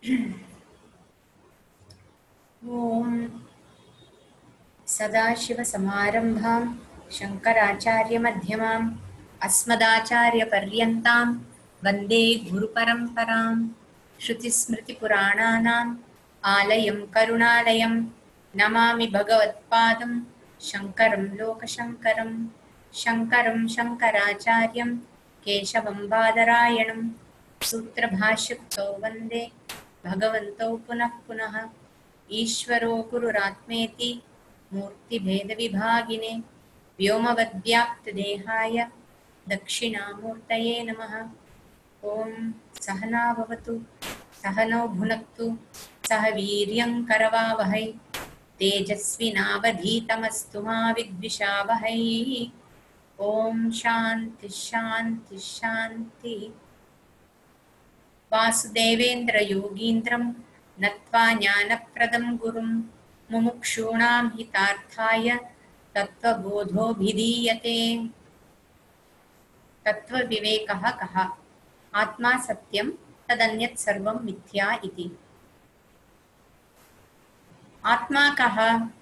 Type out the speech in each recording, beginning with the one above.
ॐ सदाशिवसमारम्भां शङ्कराचार्यमध्यमाम् अस्मदाचार्यपर्यन्तां वन्दे गुरुपरम्परां श्रुतिस्मृतिपुराणानाम् आलयं करुणालयं नमामि भगवत्पादं शङ्करं लोकशङ्करं शङ्करं शङ्कराचार्यं केशवं बादरायणं सूत्रभाष्युक्तौ वन्दे भगवन्तौ पुनः पुनः ईश्वरो गुरुरात्मेति मूर्तिभेदविभागिने व्योमवद्व्याप्तदेहाय दक्षिणामूर्तये नमः ॐ सहना भवतु सहनौ भुनक्तु सह वीर्यं करवावहै तेजस्विनावधीतमस्तु मा विद्विषावहै ॐ शान्तिः शान्तिः शान्तिः वासुदेवेन्द्रयोगीन्द्रं नत्वा ज्ञानप्रदं गुरुं मुमुक्षूणां हितार्थाय तत्त्वबोधोऽभिधीयते तत्त्वविवेकः कः आत्मा सत्यं तदन्यत् सर्वं मिथ्या इति आत्मा कः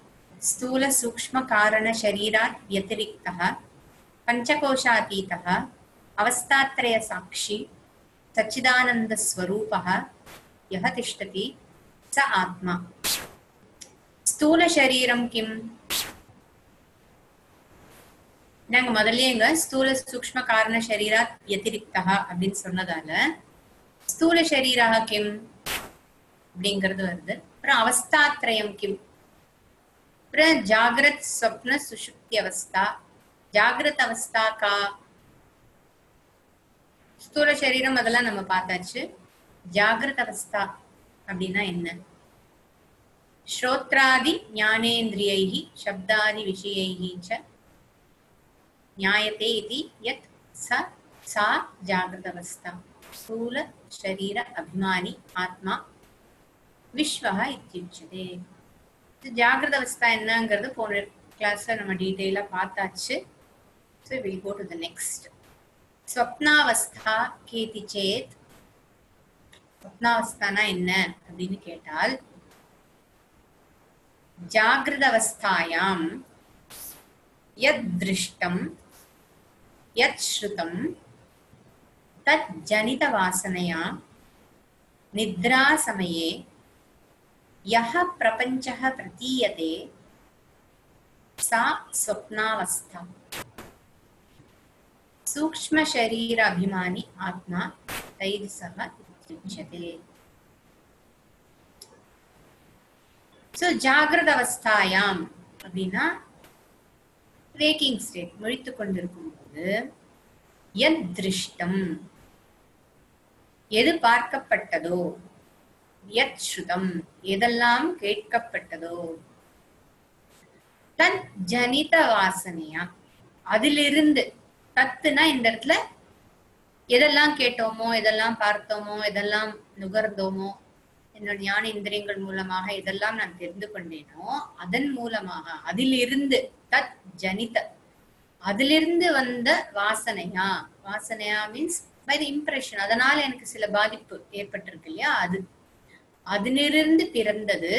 स्थूलसूक्ष्मकारणशरीरात् व्यतिरिक्तः पञ्चकोशातीतः अवस्थात्रयसाक्षी सच्चिदानन्दस्वरूपः यः तिष्ठति स आत्मा ஸ்தூலசரீரம் கிம் நாங்க முதல்லயேங்க ஸ்தூல சூக்ஷ்ம காரண சரீராத் வத்திரிக்தா அப்படின்னு சொன்னதால ஸ்தூல சரீரா கிம் அப்படிங்கிறது வருது அப்புறம் அவஸ்தாத்ரயம் கிம் அப்புறம் ஜாகிரத் ஸ்வப்ன சுஷுப்தி அவஸ்தா ஜாகிரத் அவஸ்தா கா ஸ்தூல சரீரம் அதெல்லாம் நம்ம பார்த்தாச்சு ஜாகிரத் அவஸ்தா அப்படின்னா என்ன श्रोत्रादि ज्ञानेन्द्रियैः शब्दादिविषयैः च ज्ञायते इति यत् स सा जागृतवस्था स्थूल शरीर अभिमानी आत्मा விஸ்வஹ இத்தியுச்சதே ஜாகிரத அவஸ்தா என்னங்கிறது போன கிளாஸ்ல நம்ம டீட்டெயிலாக பார்த்தாச்சு so will go to the next ஸ்வப்னாவஸ்தா கேதி சேத் ஸ்வப்னாவஸ்தானா என்ன அப்படின்னு கேட்டால் जागृदवस्थायां यद् दृष्टं यत् श्रुतं तत् जनितवासनया निद्रासमये यः प्रपञ्चः प्रतीयते सा स्वप्नावस्था सूक्ष्मशरीर अभिमानी आत्मा तैः सह इत्युच्यते ஸோ ஜாகிரத அவஸ்தாயாம் அப்படின்னா வேக்கிங் ஸ்டேட் முழித்து கொண்டிருக்கும் போது எத் திருஷ்டம் எது பார்க்கப்பட்டதோ எத் ஸ்ருதம் எதெல்லாம் கேட்கப்பட்டதோ தத் ஜனித வாசனையா அதிலிருந்து தத்துனா இந்த இடத்துல எதெல்லாம் கேட்டோமோ எதெல்லாம் பார்த்தோமோ எதெல்லாம் நுகர்ந்தோமோ என்னோட ஞான இந்திரியங்கள் மூலமாக இதெல்லாம் நான் தெரிந்து கொண்டேனோ அதன் மூலமாக அதிலிருந்து தத் ஜனித அதிலிருந்து வந்த வாசனையா வாசனையா மீன்ஸ் பை த இம்ப்ரெஷன் அதனால எனக்கு சில பாதிப்பு ஏற்பட்டிருக்கு இல்லையா அது அதிலிருந்து பிறந்தது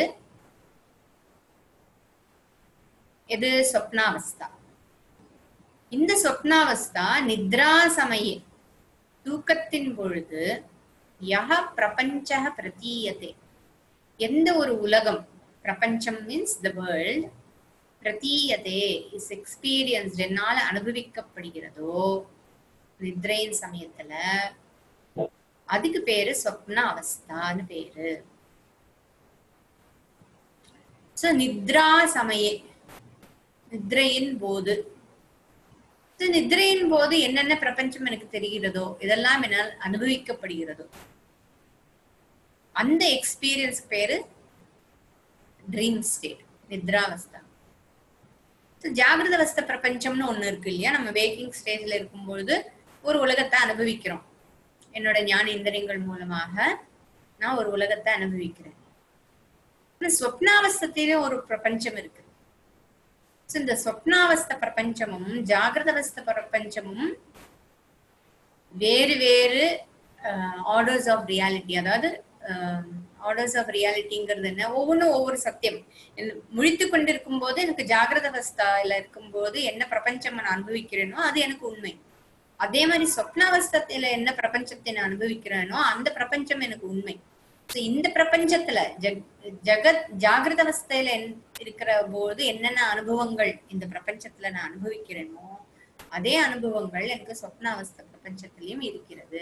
எது சொப்னாவஸ்தா இந்த சொப்னாவஸ்தா நித்ரா சமயே தூக்கத்தின் பொழுது யஹ பிரபஞ்ச பிரதீயதே எந்த ஒரு உலகம் பிரபஞ்சம் மீன்ஸ் த வேர்ல்ட் பிரதீயதே இஸ் எக்ஸ்பீரியன்ஸ்ட் என்னால் அனுபவிக்கப்படுகிறதோ நித்ரையின் சமயத்துல அதுக்கு பேரு சொப்ன அவஸ்தான்னு பேரு சோ நித்ரா சமயே நித்ரையின் போது நித்ரையின் போது என்னென்ன பிரபஞ்சம் எனக்கு தெரிகிறதோ இதெல்லாம் என்னால் அனுபவிக்கப்படுகிறதோ அந்த எக்ஸ்பீரியன்ஸ் பேரு ட்ரீம் ஸ்டேட் நித்ராவஸ்தா ஜாகிரத அவஸ்த பிரபஞ்சம்னு ஒண்ணு இருக்கு இல்லையா நம்ம வேக்கிங் ஸ்டேஜ்ல இருக்கும்பொழுது ஒரு உலகத்தை அனுபவிக்கிறோம் என்னோட ஞான இந்திரியங்கள் மூலமாக நான் ஒரு உலகத்தை அனுபவிக்கிறேன் ஸ்வப்னாவஸ்தத்திலும் ஒரு பிரபஞ்சம் இருக்கு இந்த சொப்னாவஸ்த பிரபஞ்சமும் ஜாகிரதவஸ்த பிரபஞ்சமும் வேறு வேறு ஆர்டர்ஸ் ஆஃப் ரியாலிட்டி அதாவது ஆர்டர்ஸ் ஆஃப் ரியாலிட்டிங்கிறது என்ன ஒவ்வொன்றும் ஒவ்வொரு சத்தியம் முழித்து கொண்டிருக்கும் போது எனக்கு ஜாகிரத அவஸ்தால இருக்கும்போது என்ன பிரபஞ்சம் நான் அனுபவிக்கிறேனோ அது எனக்கு உண்மை அதே மாதிரி சொப்னாவஸ்தத்துல என்ன பிரபஞ்சத்தை நான் அனுபவிக்கிறேனோ அந்த பிரபஞ்சம் எனக்கு உண்மை So, இந்த பிரபஞ்சத்துல ஜக் ஜகத் ஜாகிரத அவஸ்தையில என்- இருக்கிற போது என்னென்ன அனுபவங்கள் இந்த பிரபஞ்சத்துல நான் அனுபவிக்கிறேனோ அதே அனுபவங்கள் எனக்கு சொப்னாவஸ்த பிரபஞ்சத்திலயும் இருக்கிறது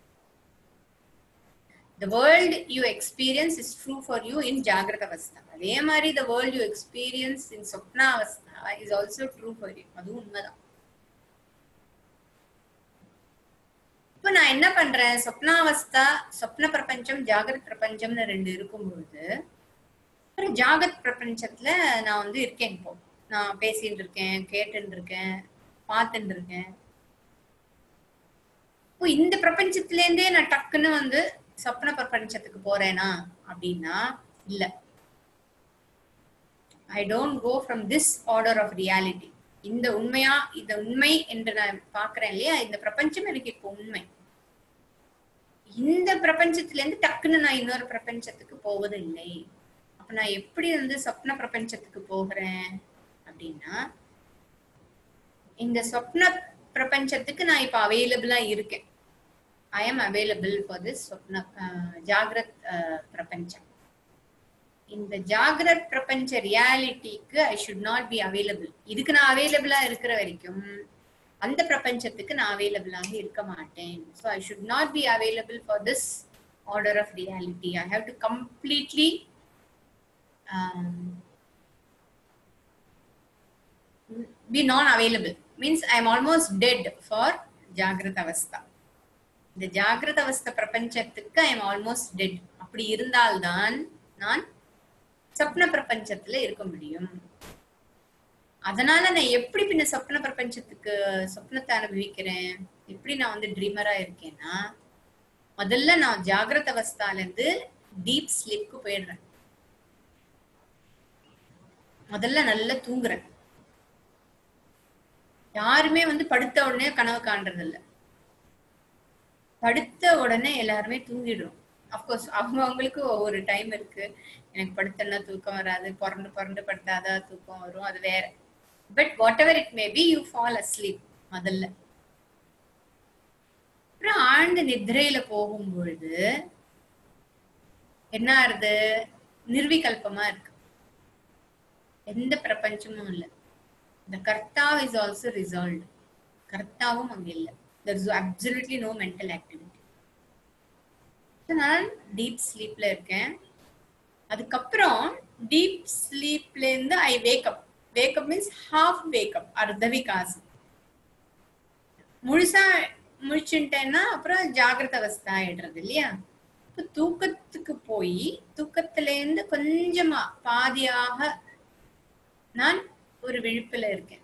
the world you experience is true for you in jagrata avastha அதே மாதிரி the world you experience in Swapna avastha is also true for you அதுவும் உண்மைதான் இப்போ நான் என்ன பண்றேன் சொப்னாவஸ்தா சொப்ன பிரபஞ்சம் ஜாகிரத் பிரபஞ்சம்னு ரெண்டு இருக்கும்பொழுது அப்புறம் ஜாகத் பிரபஞ்சத்துல நான் வந்து இருக்கேன் இப்போ நான் பேசிட்டு இருக்கேன் கேட்டுட்டு இருக்கேன் பார்த்துட்டு இருக்கேன் இப்போ இந்த பிரபஞ்சத்துல இருந்தே நான் டக்குன்னு வந்து சொப்ன பிரபஞ்சத்துக்கு போறேனா அப்படின்னா இல்ல I don't go from this order of reality இந்த உண்மையா இந்த உண்மை என்று நான் பாக்குறேன் இல்லையா இந்த பிரபஞ்சம் எனக்கு இப்போ உண்மை இந்த பிரபஞ்சத்துல இருந்து டக்குன்னு நான் இன்னொரு பிரபஞ்சத்துக்கு போவது இல்லை அப்ப நான் எப்படி வந்து சொப்ன பிரபஞ்சத்துக்கு போகிறேன் அப்படின்னா இந்த சொப்ன பிரபஞ்சத்துக்கு நான் இப்ப அவைலபிளா இருக்கேன் I am available for this சொப்ன ஜாகிரத் பிரபஞ்சம் இந்த ஜாகிரத் பிரபஞ்ச ரியாலிட்டிக்கு I should not be available இதுக்கு நான் அவைலபிளா இருக்கிற வரைக்கும் அந்த பிரபஞ்சத்துக்கு நான் அவைலபிளாக இருக்க மாட்டேன் so I should not be available for this order of reality I have to completely be non-available means I am almost dead for ஜாகிரத அவஸ்தா இந்த ஜாகிரத அவஸ்த பிரபஞ்சத்துக்கு ஐ எம் ஆல்மோஸ்ட் டெட் அப்படி இருந்தால்தான் நான் சொப்ன பிரபஞ்சத்துல இருக்க முடியும் அதனால நான் எப்படி பின்ன சொப்ன பிரபஞ்சத்துக்கு சொப்னத்தை அனுபவிக்கிறேன் எப்படி நான் வந்து ட்ரீமரா இருக்கேன்னா முதல்ல நான் ஜாகிரத அவஸ்தால இருந்து டீப் ஸ்லீப்க்கு போயிடுறேன் முதல்ல நல்லா தூங்குறேன் யாருமே வந்து படுத்த உடனே கனவு காண்றது இல்ல படுத்த உடனே எல்லாருமே தூங்கிடுறோம் அப்கோர்ஸ் அவங்க அவங்களுக்கு ஒவ்வொரு டைம் இருக்கு எனக்கு படுத்தனா தூக்கம் வராது புரண்டு புரண்டு படுத்தாதான் தூக்கம் வரும் அது வேற but whatever it may be you fall asleep முதல்ல அப்புறம் ஆழ்ந்த நித்ரையில போகும் பொழுது என்ன ஆறுது நிர்விகல்பமா இருக்கு எந்த பிரபஞ்சமும் இல்லை the karta is also resolved கர்த்தாவும் அங்க இல்ல there is absolutely no mental activity So, நான் டீப் ஸ்லீப்ல இருக்கேன் அதுக்கப்புறம் டீப் ஸ்லீப்ல இருந்து I wake up wake up means half wake up அர்த்த விகாசம் முழுசா முழிச்சுட்டேன்னா அப்புறம் ஜாகிரத அவஸ்தா ஆயிடுறது இல்லையா இப்ப தூக்கத்துக்கு போய் தூக்கத்துல இருந்து கொஞ்சமா பாதியாக நான் ஒரு விழிப்புல இருக்கேன்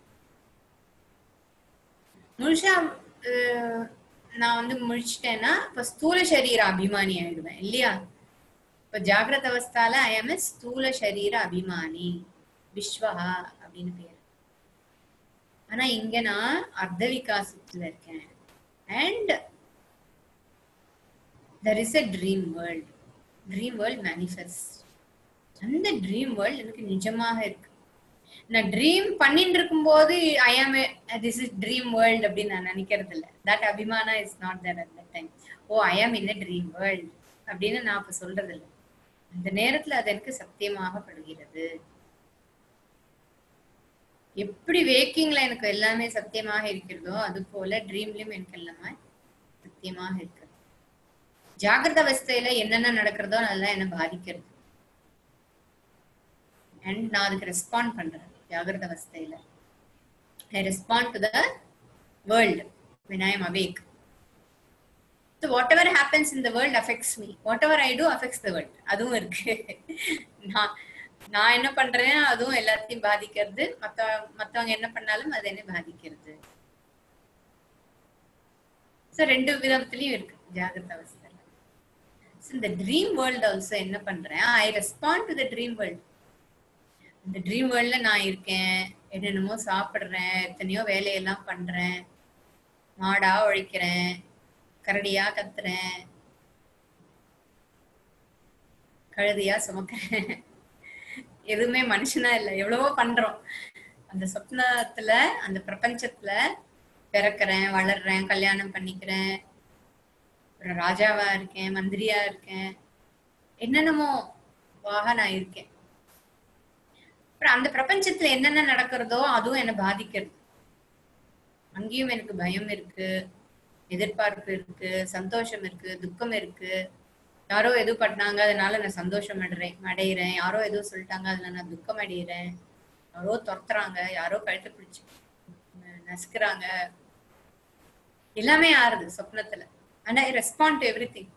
முழுசா அஹ், நான் வந்து முழிச்சிட்டேன்னா இப்ப ஸ்தூல சரீர அபிமானி ஆயிடுவேன் இல்லையா இப்ப ஜாகிரத அவஸ்தால ஐ எம் ஸ்தூல சரீர அபிமானி விஸ்வஹா அப்படின்னு பேரு ஆனா இங்க நான் அர்த்த விகாசத்துல இருக்கேன் and there is a dream world dream world manifest அந்த ட்ரீம் வேர்ல்ட் எனக்கு நிஜமாக இருக்கு நான் ட்ரீம் பண்ணிட்டு இருக்கும்போது ஐ ஆம் திஸ் இஸ் ட்ரீம் வேர்ல்ட் அப்படின்னு நான் நினைக்கிறது இல்ல தட் அபிமானா is not that at that time oh I am in dream world அப்படின்னு நான் இப்ப சொல்றது இல்ல அந்த நேரத்துல அது எனக்கு சத்தியமாக படுகிறது எப்படி வேக்கிங்ல எனக்கு எல்லாமே சத்தியமாக இருக்கிறதோ அது போல ட்ரீம்லயும் எனக்கு எல்லாமே சத்தியமாக இருக்கிறது ஜாகிரத அவஸ்தையில என்னென்ன நடக்கிறதோ அதெல்லாம் என்ன பாதிக்கிறது அண்ட் நான் அதுக்கு ரெஸ்பாண்ட் பண்றேன் ஜாகிரத அவஸ்தையில I respond to the world when i am awake so whatever happens in the world affects me whatever i do affects the world அதுவும் இருக்கு நான் நான் என்ன பண்றேன் அதுவும் எல்லாத்தையும் பாதிக்கிறது மத்த மத்தவங்க என்ன பண்ணாலும் அது என்ன பாதிக்கிறது சோ ரெண்டு விதத்துலயும் இருக்கு ஜாகிரத அவஸ்தையில So, இந்த ட்ரீம் வேர்ல்ட் ஆல்சோ என்ன பண்றேன் I respond to the dream world இந்த ட்ரீம் வேர்ல்ட்ல நான் இருக்கேன் என்னென்னமோ சாப்பிடுறேன் எத்தனையோ வேலையெல்லாம் பண்றேன் மாடா உழைக்கிறேன் கரடியா கத்துறேன் கழுதையா சுமக்கிறேன் எதுவுமே மனுஷனா இல்ல எவ்வளவோ பண்றோம் அந்த சொப்னத்துல அந்த பிரபஞ்சத்துல பிறக்கிறேன் வளர்றேன் கல்யாணம் பண்ணிக்கிறேன் அப்புறம் ராஜாவா இருக்கேன் மந்திரியா இருக்கேன் என்னென்னமோ வாக நான் இருக்கேன் அப்புறம் அந்த பிரபஞ்சத்துல என்னென்ன நடக்கிறதோ அதுவும் என்னை பாதிக்கிறது அங்கேயும் எனக்கு பயம் இருக்கு எதிர்பார்ப்பு இருக்கு சந்தோஷம் இருக்கு துக்கம் இருக்கு யாரோ எது பண்ணாங்க அதனால நான் சந்தோஷம் அடைறேன் அடையிறேன் யாரோ எதோ சொல்லிட்டாங்க அதுல நான் துக்கம் அடையிறேன் யாரோ துரத்துறாங்க யாரோ கழுத்தை பிடிச்சு நசுக்குறாங்க எல்லாமே ஆறுது சொப்னத்துல and I respond to everything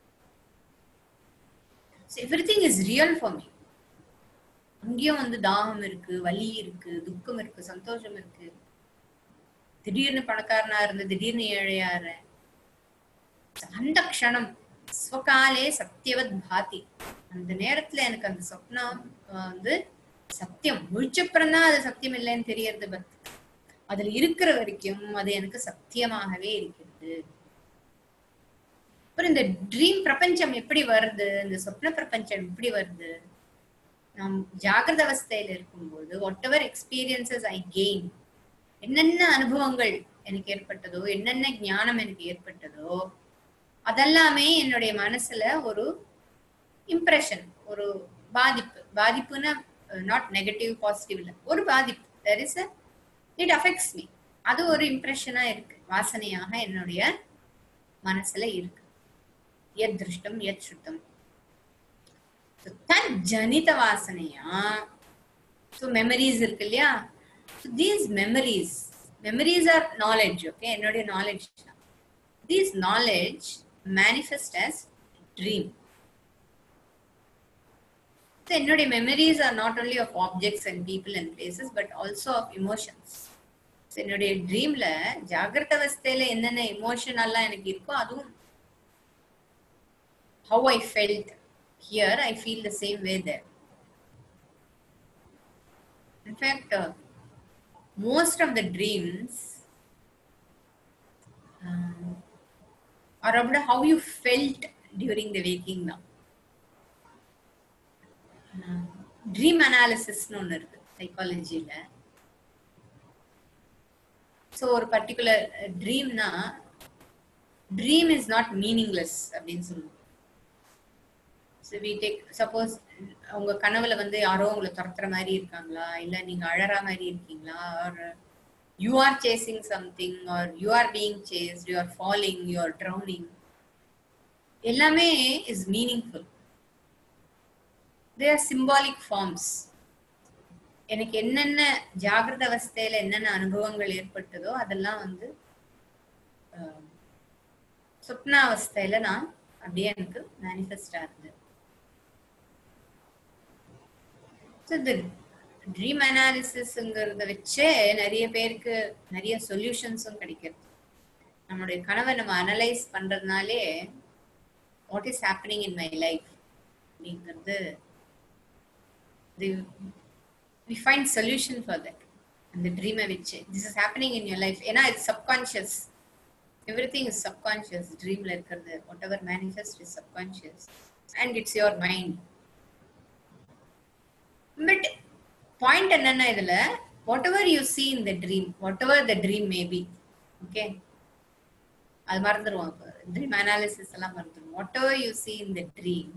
everything is real for me அங்கேயும் வந்து தாகம் இருக்கு வலி இருக்கு துக்கம் இருக்கு சந்தோஷம் இருக்கு திடீர்னு பணக்காரனா இருந்து திடீர்னு ஏழையாறேன் அந்த க்ஷணம் ஸ்வகாலே சத்தியவத் பாதி அந்த நேரத்துல எனக்கு அந்த சொப்னம் வந்து சத்தியம் முழிச்சப்புறம் தான் அது சத்தியம் இல்லைன்னு தெரியறது பட் அதுல இருக்கிற வரைக்கும் அது எனக்கு சத்தியமாகவே இருக்கிறது அப்புறம் இந்த ட்ரீம் பிரபஞ்சம் எப்படி வருது இந்த சொப்ன பிரபஞ்சம் எப்படி வருது நாம் ஜாகிரத அவஸ்தையில இருக்கும்போது whatever experiences I gain என்னென்ன அனுபவங்கள் எனக்கு ஏற்பட்டதோ என்னென்ன ஞானம் எனக்கு ஏற்பட்டதோ அதெல்லாமே என்னுடைய மனசுல ஒரு இம்ப்ரெஷன் ஒரு பாதிப்பு பாதிப்புன்னா நாட் நெகட்டிவ் பாசிட்டிவ் இல்லை ஒரு பாதிப்பு there is it affects me அது ஒரு இம்ப்ரெஷனா இருக்கு வாசனையாக என்னுடைய மனசுல இருக்கு எத் திருஷ்டம் எத் சுத்தம் தன் ஜனித வாசனையா ஸோ மெமரிஸ் இருக்கு இல்லையா these memories memories are knowledge okay என்னுடைய knowledge these knowledge manifest as dream என்னுடைய memories are not only of objects and people and places but also of emotions என்னுடைய ட்ரீம்ல ஜாகிரத அவஸ்தையில என்னென்ன இமோஷன் எல்லாம் எனக்கு இருக்கோ அதுவும் how I felt here I feel the same way there in fact most of the dreams um, are about how you felt during the waking now. Dream அனாலிசிஸ்னு ஒன்று இருக்கு சைக்காலஜியில் ஸோ ஒரு பர்டிகுலர் ட்ரீம்னா ட்ரீம் இஸ் நாட் மீனிங்லெஸ் அப்படின்னு சொல்லுவோம் so we take suppose உங்க கனவுல வந்து யாரோ உங்களை துரத்துற மாதிரி இருக்காங்களா இல்ல நீங்க அழற மாதிரி இருக்கீங்களா or you are chasing something or you are being chased you are falling you are drowning எல்லாமே is meaningful they are symbolic forms எனக்கு என்னென்ன ஜாகிரத அவஸ்தையில என்னென்ன அனுபவங்கள் ஏற்பட்டதோ அதெல்லாம் வந்து சொப்ன அவஸ்தையில நான் அப்படியே எனக்கு மேனிஃபெஸ்ட் ஆகுது ஸோ இந்த ட்ரீம் அனாலிசிஸ்ங்கிறத வச்சே நிறைய பேருக்கு நிறைய சொல்யூஷன்ஸும் கிடைக்கிறது நம்மளுடைய கனவை நம்ம அனலைஸ் பண்றதுனாலே what is happening in my life அப்படிங்கிறது we find solution for that அந்த ட்ரீமை வச்சு this is happening in your life ஏன்னா இது subconscious everything is subconscious ட்ரீம்ல இருக்கிறது whatever manifest is subconscious and it's your mind but point என்னன்னா இதுல whatever you see in the dream whatever the dream maybe okay அது மறந்துடுவோம் இப்போ dream analysis எல்லாம் மறந்துடுவோம் what whatever you see in the dream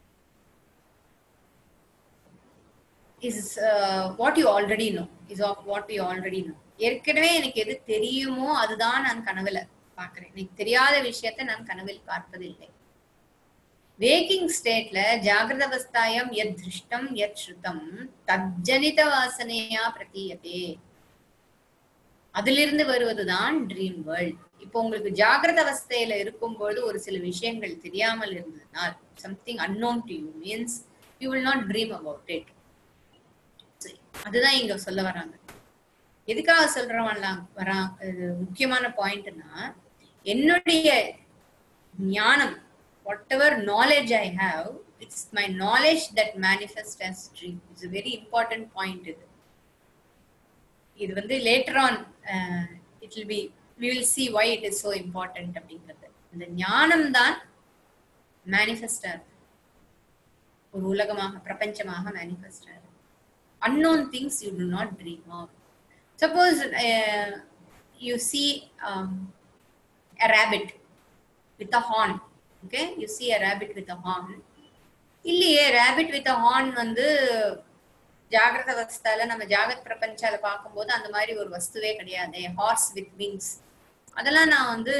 is what you already know is of what you already know ஏற்கனவே எனக்கு எது தெரியுமோ அதுதான் நான் கனவுல பார்க்கிறேன் எனக்கு தெரியாத விஷயத்த நான் கனவில் பார்ப்பதில்லை வேக்கிங் ஸ்டேட்ல ஜாகிரத அவஸ்தாயம் எத் திருஷ்டம் எத் ஸ்ருதம் தஜ்ஜனித வாசனையா பிரதீயதே அதிலிருந்து வருவதுதான் ட்ரீம் வேர்ல்ட் இப்போ உங்களுக்கு ஜாகிரத அவஸ்தையில இருக்கும்போது ஒரு சில விஷயங்கள் தெரியாமல் இருந்ததுனால் something unknown to you means you will not dream about it அதுதான் இங்க சொல்ல வராங்க எதுக்காக சொல்றவன்லாம் வரா இது முக்கியமான பாயிண்ட்னா என்னுடைய ஞானம் whatever knowledge I have, it's my knowledge that manifests as dream. It's a very important point. இது இது வந்து later on it will be we will see why it is so important அப்படிங்கிறது இந்த ஞானம் தான் மேனிஃபெஸ்டா இருக்கு ஒரு உலகமாக பிரபஞ்சமாக மேனிஃபெஸ்ட் ஆகுது unknown things you do not dream of suppose uh, you see um, a rabbit with a horn okay you see a rabbit with a horn இல்லையே rabbit with a horn வந்து ஜாகிரத அவஸ்தால நம்ம ஜாகத் பிரபஞ்சால பார்க்கும்போது அந்த மாதிரி ஒரு வஸ்துவே கிடையாது ஹார்ஸ் வித் விங்ஸ் அதெல்லாம் நான் வந்து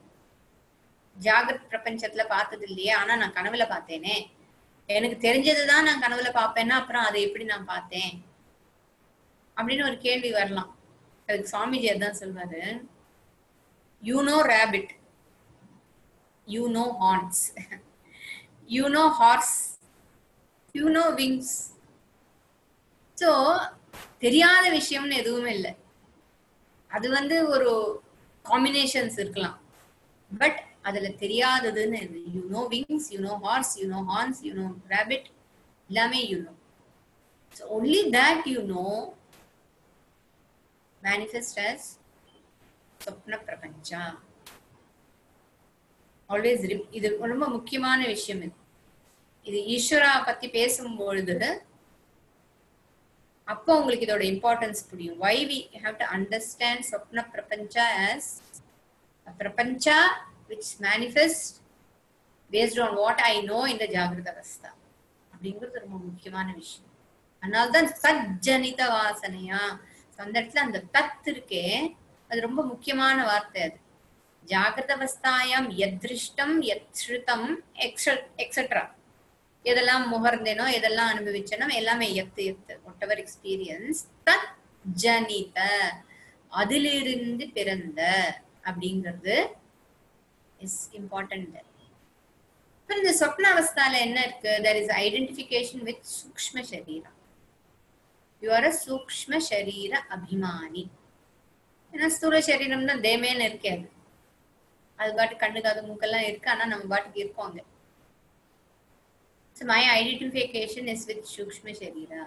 ஜாகத் பிரபஞ்சத்துல பார்த்தது இல்லையே ஆனா நான் கனவுல பார்த்தேனே எனக்கு தெரிஞ்சதுதான் நான் கனவுல பார்ப்பேன்னா அப்புறம் அதை எப்படி நான் பார்த்தேன் அப்படின்னு ஒரு கேள்வி வரலாம் அதுக்கு சுவாமிஜி அதான் சொல்வாரு you know rabbit you know horns you know horse you know wings so தெரியாத விஷயம்னு எதுவுமே இல்லை அது வந்து ஒரு காம்பினேஷன்ஸ் இருக்கலாம் பட் அதுல தெரியாததுன்னு you know wings you know horse you know horns you know rabbit எல்லாமே you know so only that you know manifest as சொப்ன பிரபஞ்சா ஆல்வேஸ் இது ரொம்ப முக்கியமான விஷயம் இது இது ஈஸ்வரா பத்தி பேசும்பொழுது அப்போ உங்களுக்கு இதோட இம்பார்ட்டன்ஸ் புரியும் why we have to understand சொப்ன பிரபஞ்சா ஆஸ் பிரபஞ்சா which manifest based on what I know in the ஜாகிரத அவஸ்தா அப்படிங்கிறது ரொம்ப முக்கியமான விஷயம் அதனால்தான் சஜ்ஜனித வாசனையா அந்த இடத்துல அந்த தத் இருக்கே அது ரொம்ப முக்கியமான வார்த்தை அது ஜாகிரத அவஸ்தாயாம் எத்ருஷ்டம் எத்ருதம் எக்ஸெட்ரா எதெல்லாம் முகர்ந்தேனோ எதெல்லாம் அனுபவிச்சனோ எல்லாமே எத்து எத்து ஒட் எவர் எக்ஸ்பீரியன்ஸ் தத் ஜனித அதிலிருந்து பிறந்த அப்படிங்கிறது இஸ் இம்பார்ட்டன்ட் இப்போ இந்த சொப்ன அவஸ்தால என்ன இருக்கு தெர் இஸ் ஐடென்டிஃபிகேஷன் வித் சூக்ம சரீரம் யூ ஆர் அ சூக்ம சரீர அபிமானி ஏன்னா ஸ்தூல சரீரம் தான் தேமேன்னு இருக்கே அது அது பாட்டு கண்ணு காது மூக்கெல்லாம் இருக்கு ஆனா நம்ம பாட்டுக்கு இருக்கோம் அங்க So my identification is with Shukshma Sharira.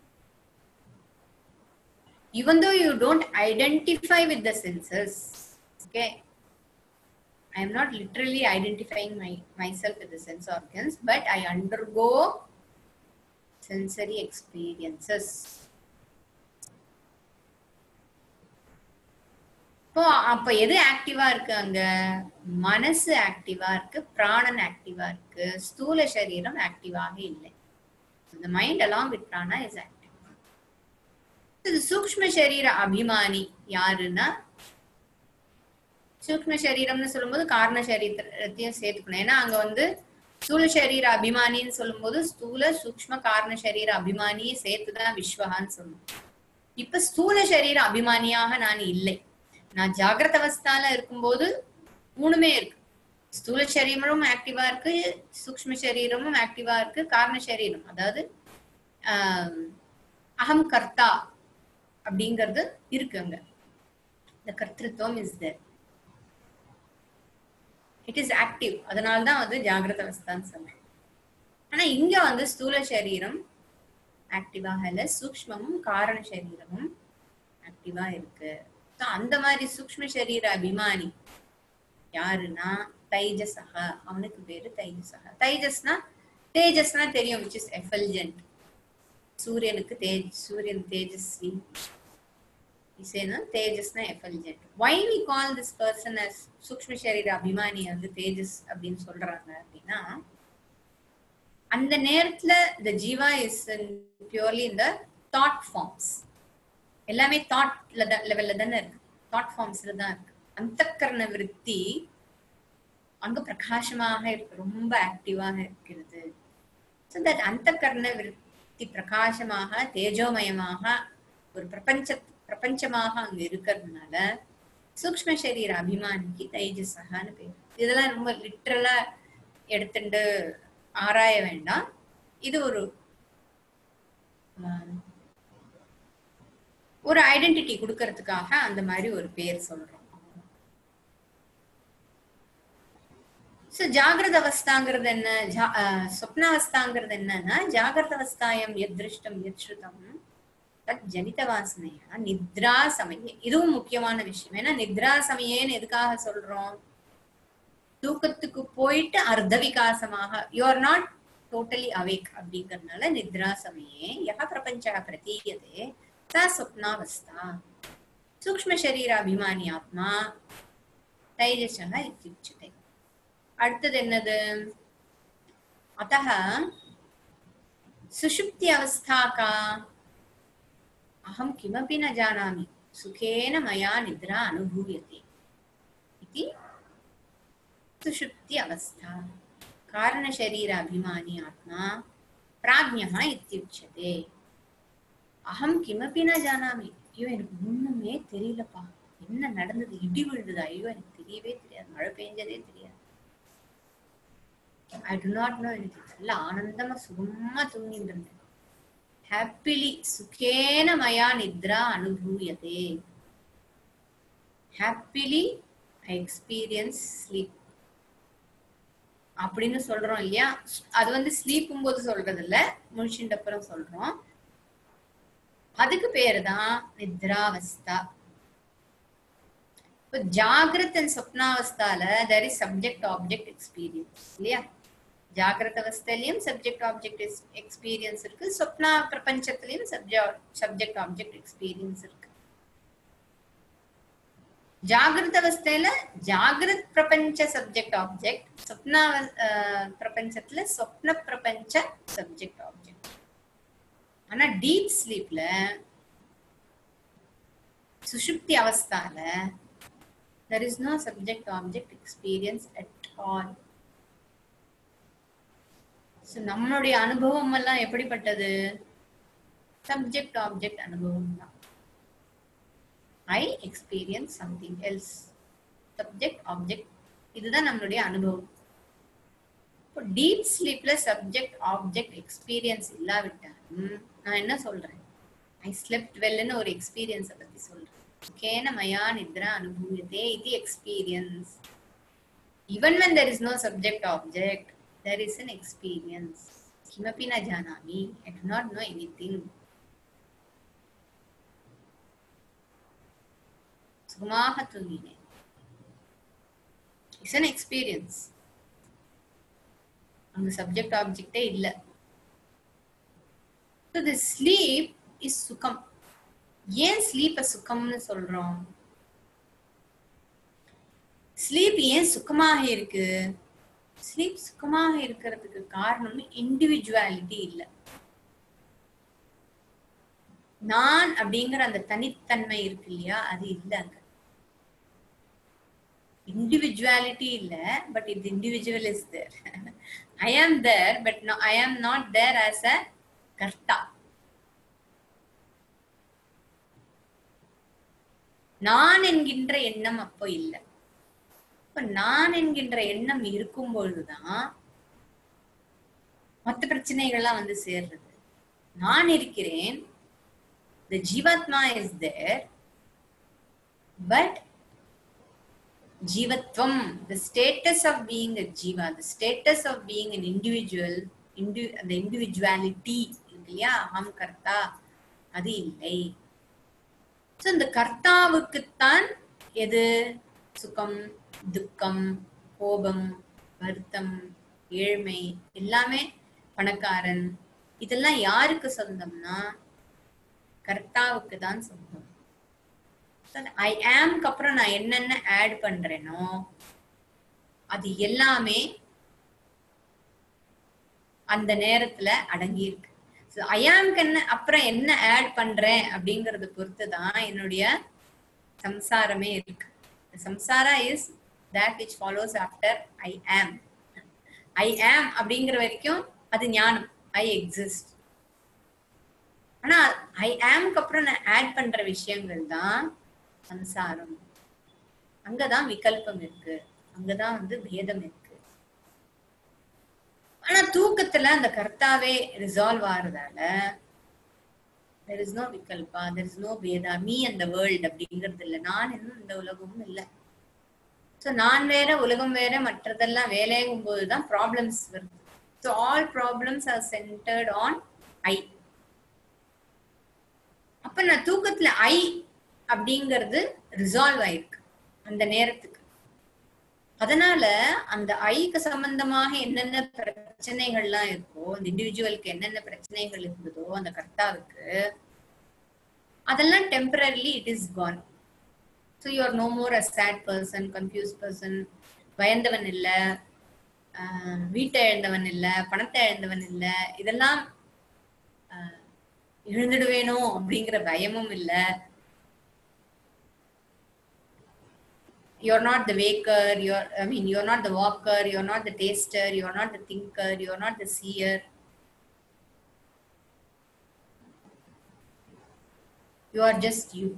Even though you don't identify with the senses, okay, I am not literally identifying my myself with the sense organs, but I undergo sensory experiences. இப்போ அப்ப எது ஆக்டிவா இருக்கு அங்க மனசு ஆக்டிவா இருக்கு பிராணன் ஆக்டிவா இருக்கு ஸ்தூல சரீரம் ஆக்டிவாக இல்லை இந்த மைண்ட் அலாங் வித் பிராணா இஸ் ஆக்டிவ் இது சூக்ம சரீர அபிமானி யாருன்னா சூக்ம சரீரம்னு சொல்லும்போது காரண சரீரத்தையும் சேர்த்துக்கணும் ஏன்னா அங்க வந்து ஸ்தூல சரீர அபிமானின்னு சொல்லும்போது ஸ்தூல சூக்ம காரண சரீர அபிமானியை சேர்த்துதான் விஸ்வகான்னு சொல்லணும் இப்ப ஸ்தூல சரீர அபிமானியாக நான் இல்லை நான் ஜாகிரத அவஸ்தால இருக்கும்போது மூணுமே இருக்கு ஸ்தூல சரீரமும் ஆக்டிவா இருக்கு சூக்ம சரீரமும் ஆக்டிவா இருக்கு காரண சரீரம் அதாவது அகம் கர்த்தா அப்படிங்கிறது இருக்கு அங்க இந்த கர்த்திருவம் is there it is active அதனால தான் வந்து ஜாகிரத அவஸ்தான்னு சொல்றேன் ஆனா இங்க வந்து ஸ்தூல சரீரம் ஆக்டிவாக இல்லை சூக்மமும் காரண சரீரமும் ஆக்டிவா இருக்கு அந்த மாதிரி சூக்ம சரீர அபிமானி யாருன்னா தைஜசக அவனுக்கு பேரு தைஜசக தைஜஸ்னா தேஜஸ்னா தெரியும் விச் இஸ் எஃபல்ஜென்ட் சூரியனுக்கு தேஜ் சூரியன் தேஜஸ்வி இசைனா தேஜஸ்னா effulgent why we call this person as சூக்ம சரீர அபிமானி வந்து தேஜஸ் அப்படின்னு சொல்றாங்க அப்படின்னா அந்த நேரத்துல இந்த ஜீவா இஸ் பியூர்லி இந்த தாட் ஃபார்ம்ஸ் எல்லாமே தாட்ல தான் லெவல்ல தானே இருக்கு தாட் ஃபார்ம்ஸ்ல தான் இருக்கு அந்த கரண விருத்தி அங்க பிரகாசமாக இருக்கு ரொம்ப ஆக்டிவாக இருக்கிறது ஸோ தட் அந்த கர்ண விருத்தி பிரகாசமாக தேஜோமயமாக ஒரு பிரபஞ்ச பிரபஞ்சமாக அங்க இருக்கிறதுனால சூக்ம சரீர அபிமானிக்கு தைஜசகான்னு பேர் இதெல்லாம் ரொம்ப லிட்ரலா எடுத்துட்டு ஆராய வேண்டாம் இது ஒரு ஒரு ஐடென்டிட்டி கொடுக்கறதுக்காக அந்த மாதிரி ஒரு பேர் சொல்றோம் ஸோ ஜாகிரத அவஸ்தாங்கிறது என்ன சொப்னாவஸ்தாங்கிறது என்னன்னா ஜாகிரத அவஸ்தாயம் எத்ருஷ்டம் எத்ருதம் தத் ஜனித வாசனையா நித்ரா சமயே இதுவும் முக்கியமான விஷயம் ஏன்னா நித்ரா சமயேன்னு எதுக்காக சொல்றோம் தூக்கத்துக்கு போயிட்டு அர்த்த விகாசமாக you are not totally awake அப்படிங்கறதுனால நித்ரா சமயே யஹ பிரபஞ்ச பிரதீயதே சா சொப்னாவஸ்தா சூக்ஷ்ம சரீர அபிமானி ஆத்மா தைஜசக இத்தியுச்சதே அடுத்தது என்னது अतः सुषुप्ति अवस्था का अहं किमपि न जानामि सुखेन मया निद्रा अनुभूयते इति सुषुप्ति अवस्था कारणशरीर अभिमानी आत्मा प्राज्ञः इत्युच्यते அகம் கிமப்பி நான் ஜானாமி ஐயோ எனக்கு ஒண்ணுமே தெரியலப்பா என்ன நடந்தது இடி விழுந்தது ஐயோ எனக்கு தெரியவே தெரியாது மழை பெஞ்சதே தெரியாது ஐ டு நாட் நோ எனக்கு நல்ல ஆனந்தமா சுகமா தூங்கிட்டு இருந்தேன் ஹாப்பிலி சுகேன மயா நித்ரா அனுபூயதே ஹாப்பிலி ஐ எக்ஸ்பீரியன்ஸ் ஸ்லீப் அப்படின்னு சொல்றோம் இல்லையா அது வந்து ஸ்லீப்பும் போது சொல்றது இல்ல முழிச்சுட்டு அப்புறம் சொல்றோம் அதுக்கு பேரு தான் நித்ராவஸ்தா இப்போ ஜாகிரத் அண்ட் சொப்னாவஸ்தால there is subject object experience இல்லையா ஜாகிரத அவஸ்தையிலையும் சப்ஜெக்ட் ஆப்ஜெக்ட் எக்ஸ்பீரியன்ஸ் இருக்கு சொப்னா பிரபஞ்சத்திலையும் சப்ஜெக்ட் ஆப்ஜெக்ட் எக்ஸ்பீரியன்ஸ் இருக்கு ஜாகிரத அவஸ்தையில ஜாகிரத் பிரபஞ்ச சப்ஜெக்ட் ஆப்ஜெக்ட் சொப்னா பிரபஞ்சத்துல சொப்ன பிரபஞ்ச சப்ஜெக்ட் ஆப்ஜெக்ட் ஆனா டீப் ஸ்லீப்ல சுஷுப்தி அவஸ்தால there is no subject object experience at all so நம்மளுடைய அனுபவம் எல்லாம் எப்படிப்பட்டது சப்ஜெக்ட் ஆப்ஜெக்ட் அனுபவம் தான் I experience something else subject object இதுதான் நம்மளுடைய அனுபவம் இப்போ டீப் ஸ்லீப்ல சப்ஜெக்ட் ஆப்ஜெக்ட் எக்ஸ்பீரியன்ஸ் இல்லாவிட்டாலும் நான் என்ன சொல்றேன் ஐ ஸ்லெப்ட் வெல்னு ஒரு எக்ஸ்பீரியன்ஸை பத்தி சொல்றேன் கேன மயா நித்ரா அனுபூயதே இது experience even when there is no subject object there is an experience kimapi na janami i do not know anything சுகமாக தூங்கினேன் இட்ஸ் அன் எக்ஸ்பீரியன்ஸ் அங்க சப்ஜெக்ட் ஆப்ஜெக்டே இல்லை ஸோ தி ஸ்லீப் இஸ் சுகம் ஏன் ஸ்லீப்பை சுகம்னு சொல்றோம் ஸ்லீப் ஏன் சுகமாக இருக்கு ஸ்லீப் சுகமாக இருக்கிறதுக்கு காரணம் இண்டிவிஜுவாலிட்டி இல்லை நான் அப்படிங்கிற அந்த தனித்தன்மை இருக்கு இல்லையா அது இல்லை அங்க இண்டிவிஜுவாலிட்டி இல்ல பட் இது இண்டிவிஜுவல் இஸ் தேர் ஐ ஆம் there but I am not there as a கர்த்தா நான் என்கின்ற எண்ணம் அப்போ இல்லை இப்ப நான் என்கின்ற எண்ணம் இருக்கும் பொழுதுதான் மற்ற பிரச்சனைகள்லாம் வந்து சேர்றது நான் இருக்கிறேன் the jivatma is there but jivatvam the status of being a jiva the status of being an individual indi the individuality இல்லையா அகம் கர்த்தா அது இல்லை ஸோ இந்த கர்த்தாவுக்குத்தான் எது சுகம் துக்கம் கோபம் வருத்தம் ஏழ்மை எல்லாமே பணக்காரன் இதெல்லாம் யாருக்கு சொந்தம்னா கர்த்தாவுக்கு தான் சொந்தம் ஐ ஆம்க்கு அப்புறம் நான் என்னென்ன ஆட் பண்றேனோ அது எல்லாமே அந்த நேரத்துல அடங்கி இருக்கு ஐ ஆம்க்கு என்ன அப்புறம் என்ன ஆட் பண்றேன் அப்படிங்கறத பொறுத்து தான் என்னுடைய சம்சாரமே இருக்கு சம்சாரா is that which follows after I am I ஆம் அப்படிங்கிற வரைக்கும் அது ஞானம் ஐ எக்ஸிஸ்ட் ஆனா ஐ ஆம்க்கு அப்புறம் நான் ஆட் பண்ற விஷயங்கள் தான் சம்சாரம் அங்கதான் விகல்பம் இருக்கு அங்கதான் வந்து பேதம் இருக்கு ஆனா தூக்கத்துல அந்த கர்த்தாவே ரிசால்வ் ஆறதால தெர் இஸ் நோ விகல்பா தெர் இஸ் நோ பேதா மீ அந்த வேர்ல்ட் அப்படிங்கிறது இல்லை நான் இன்னும் இந்த உலகமும் இல்லை ஸோ நான் வேற உலகம் வேற மற்றதெல்லாம் வேலையாகும் போதுதான் ப்ராப்ளம்ஸ் வருது so all problems are centred on I அப்ப நான் தூக்கத்துல ஐ அப்படிங்கிறது ரிசால்வ் ஆயிருக்கு அந்த நேரத்துக்கு அதனால அந்த ஐக்கு சம்பந்தமாக என்னென்ன பிரச்சனைகள்லாம் இருக்கோ அந்த இண்டிவிஜுவலுக்கு என்னென்ன பிரச்சனைகள் இருந்ததோ அந்த கர்த்தாவுக்கு அதெல்லாம் temporarily it is gone so you are no more a sad person confuse person பயந்தவன் இல்ல ஆஹ் வீட்டை இழந்தவன் இல்ல பணத்தை இழந்தவன் இல்ல இதெல்லாம் ஆஹ் இழந்துடுவேனோ அப்படிங்கிற பயமும் இல்ல you're not the waker you're i mean you're not the walker you're not the taster you're not the thinker you're not the seer you are just you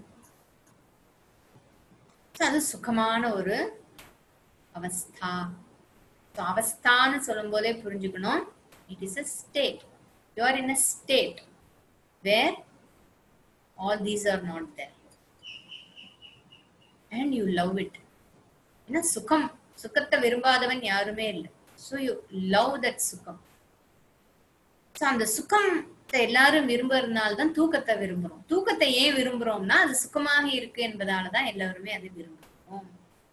So, அது சுகமான ஒரு அவஸ்தா So, அவஸ்தான்னு சொல்லும் போதே புரிஞ்சுக்கணும் it is a state you are in a state where all these are not there and you love it ஏன்னா சுகம் சுகத்தை விரும்பாதவன் யாருமே இல்லை ஸோ யூ லவ் தட் சுகம் ஸோ அந்த சுகத்தை எல்லாரும் விரும்புறதுனால தான் தூக்கத்தை விரும்புறோம் தூக்கத்தை ஏன் விரும்புறோம்னா அது சுகமாக இருக்கு என்பதால தான் எல்லாருமே அதை விரும்புறோம்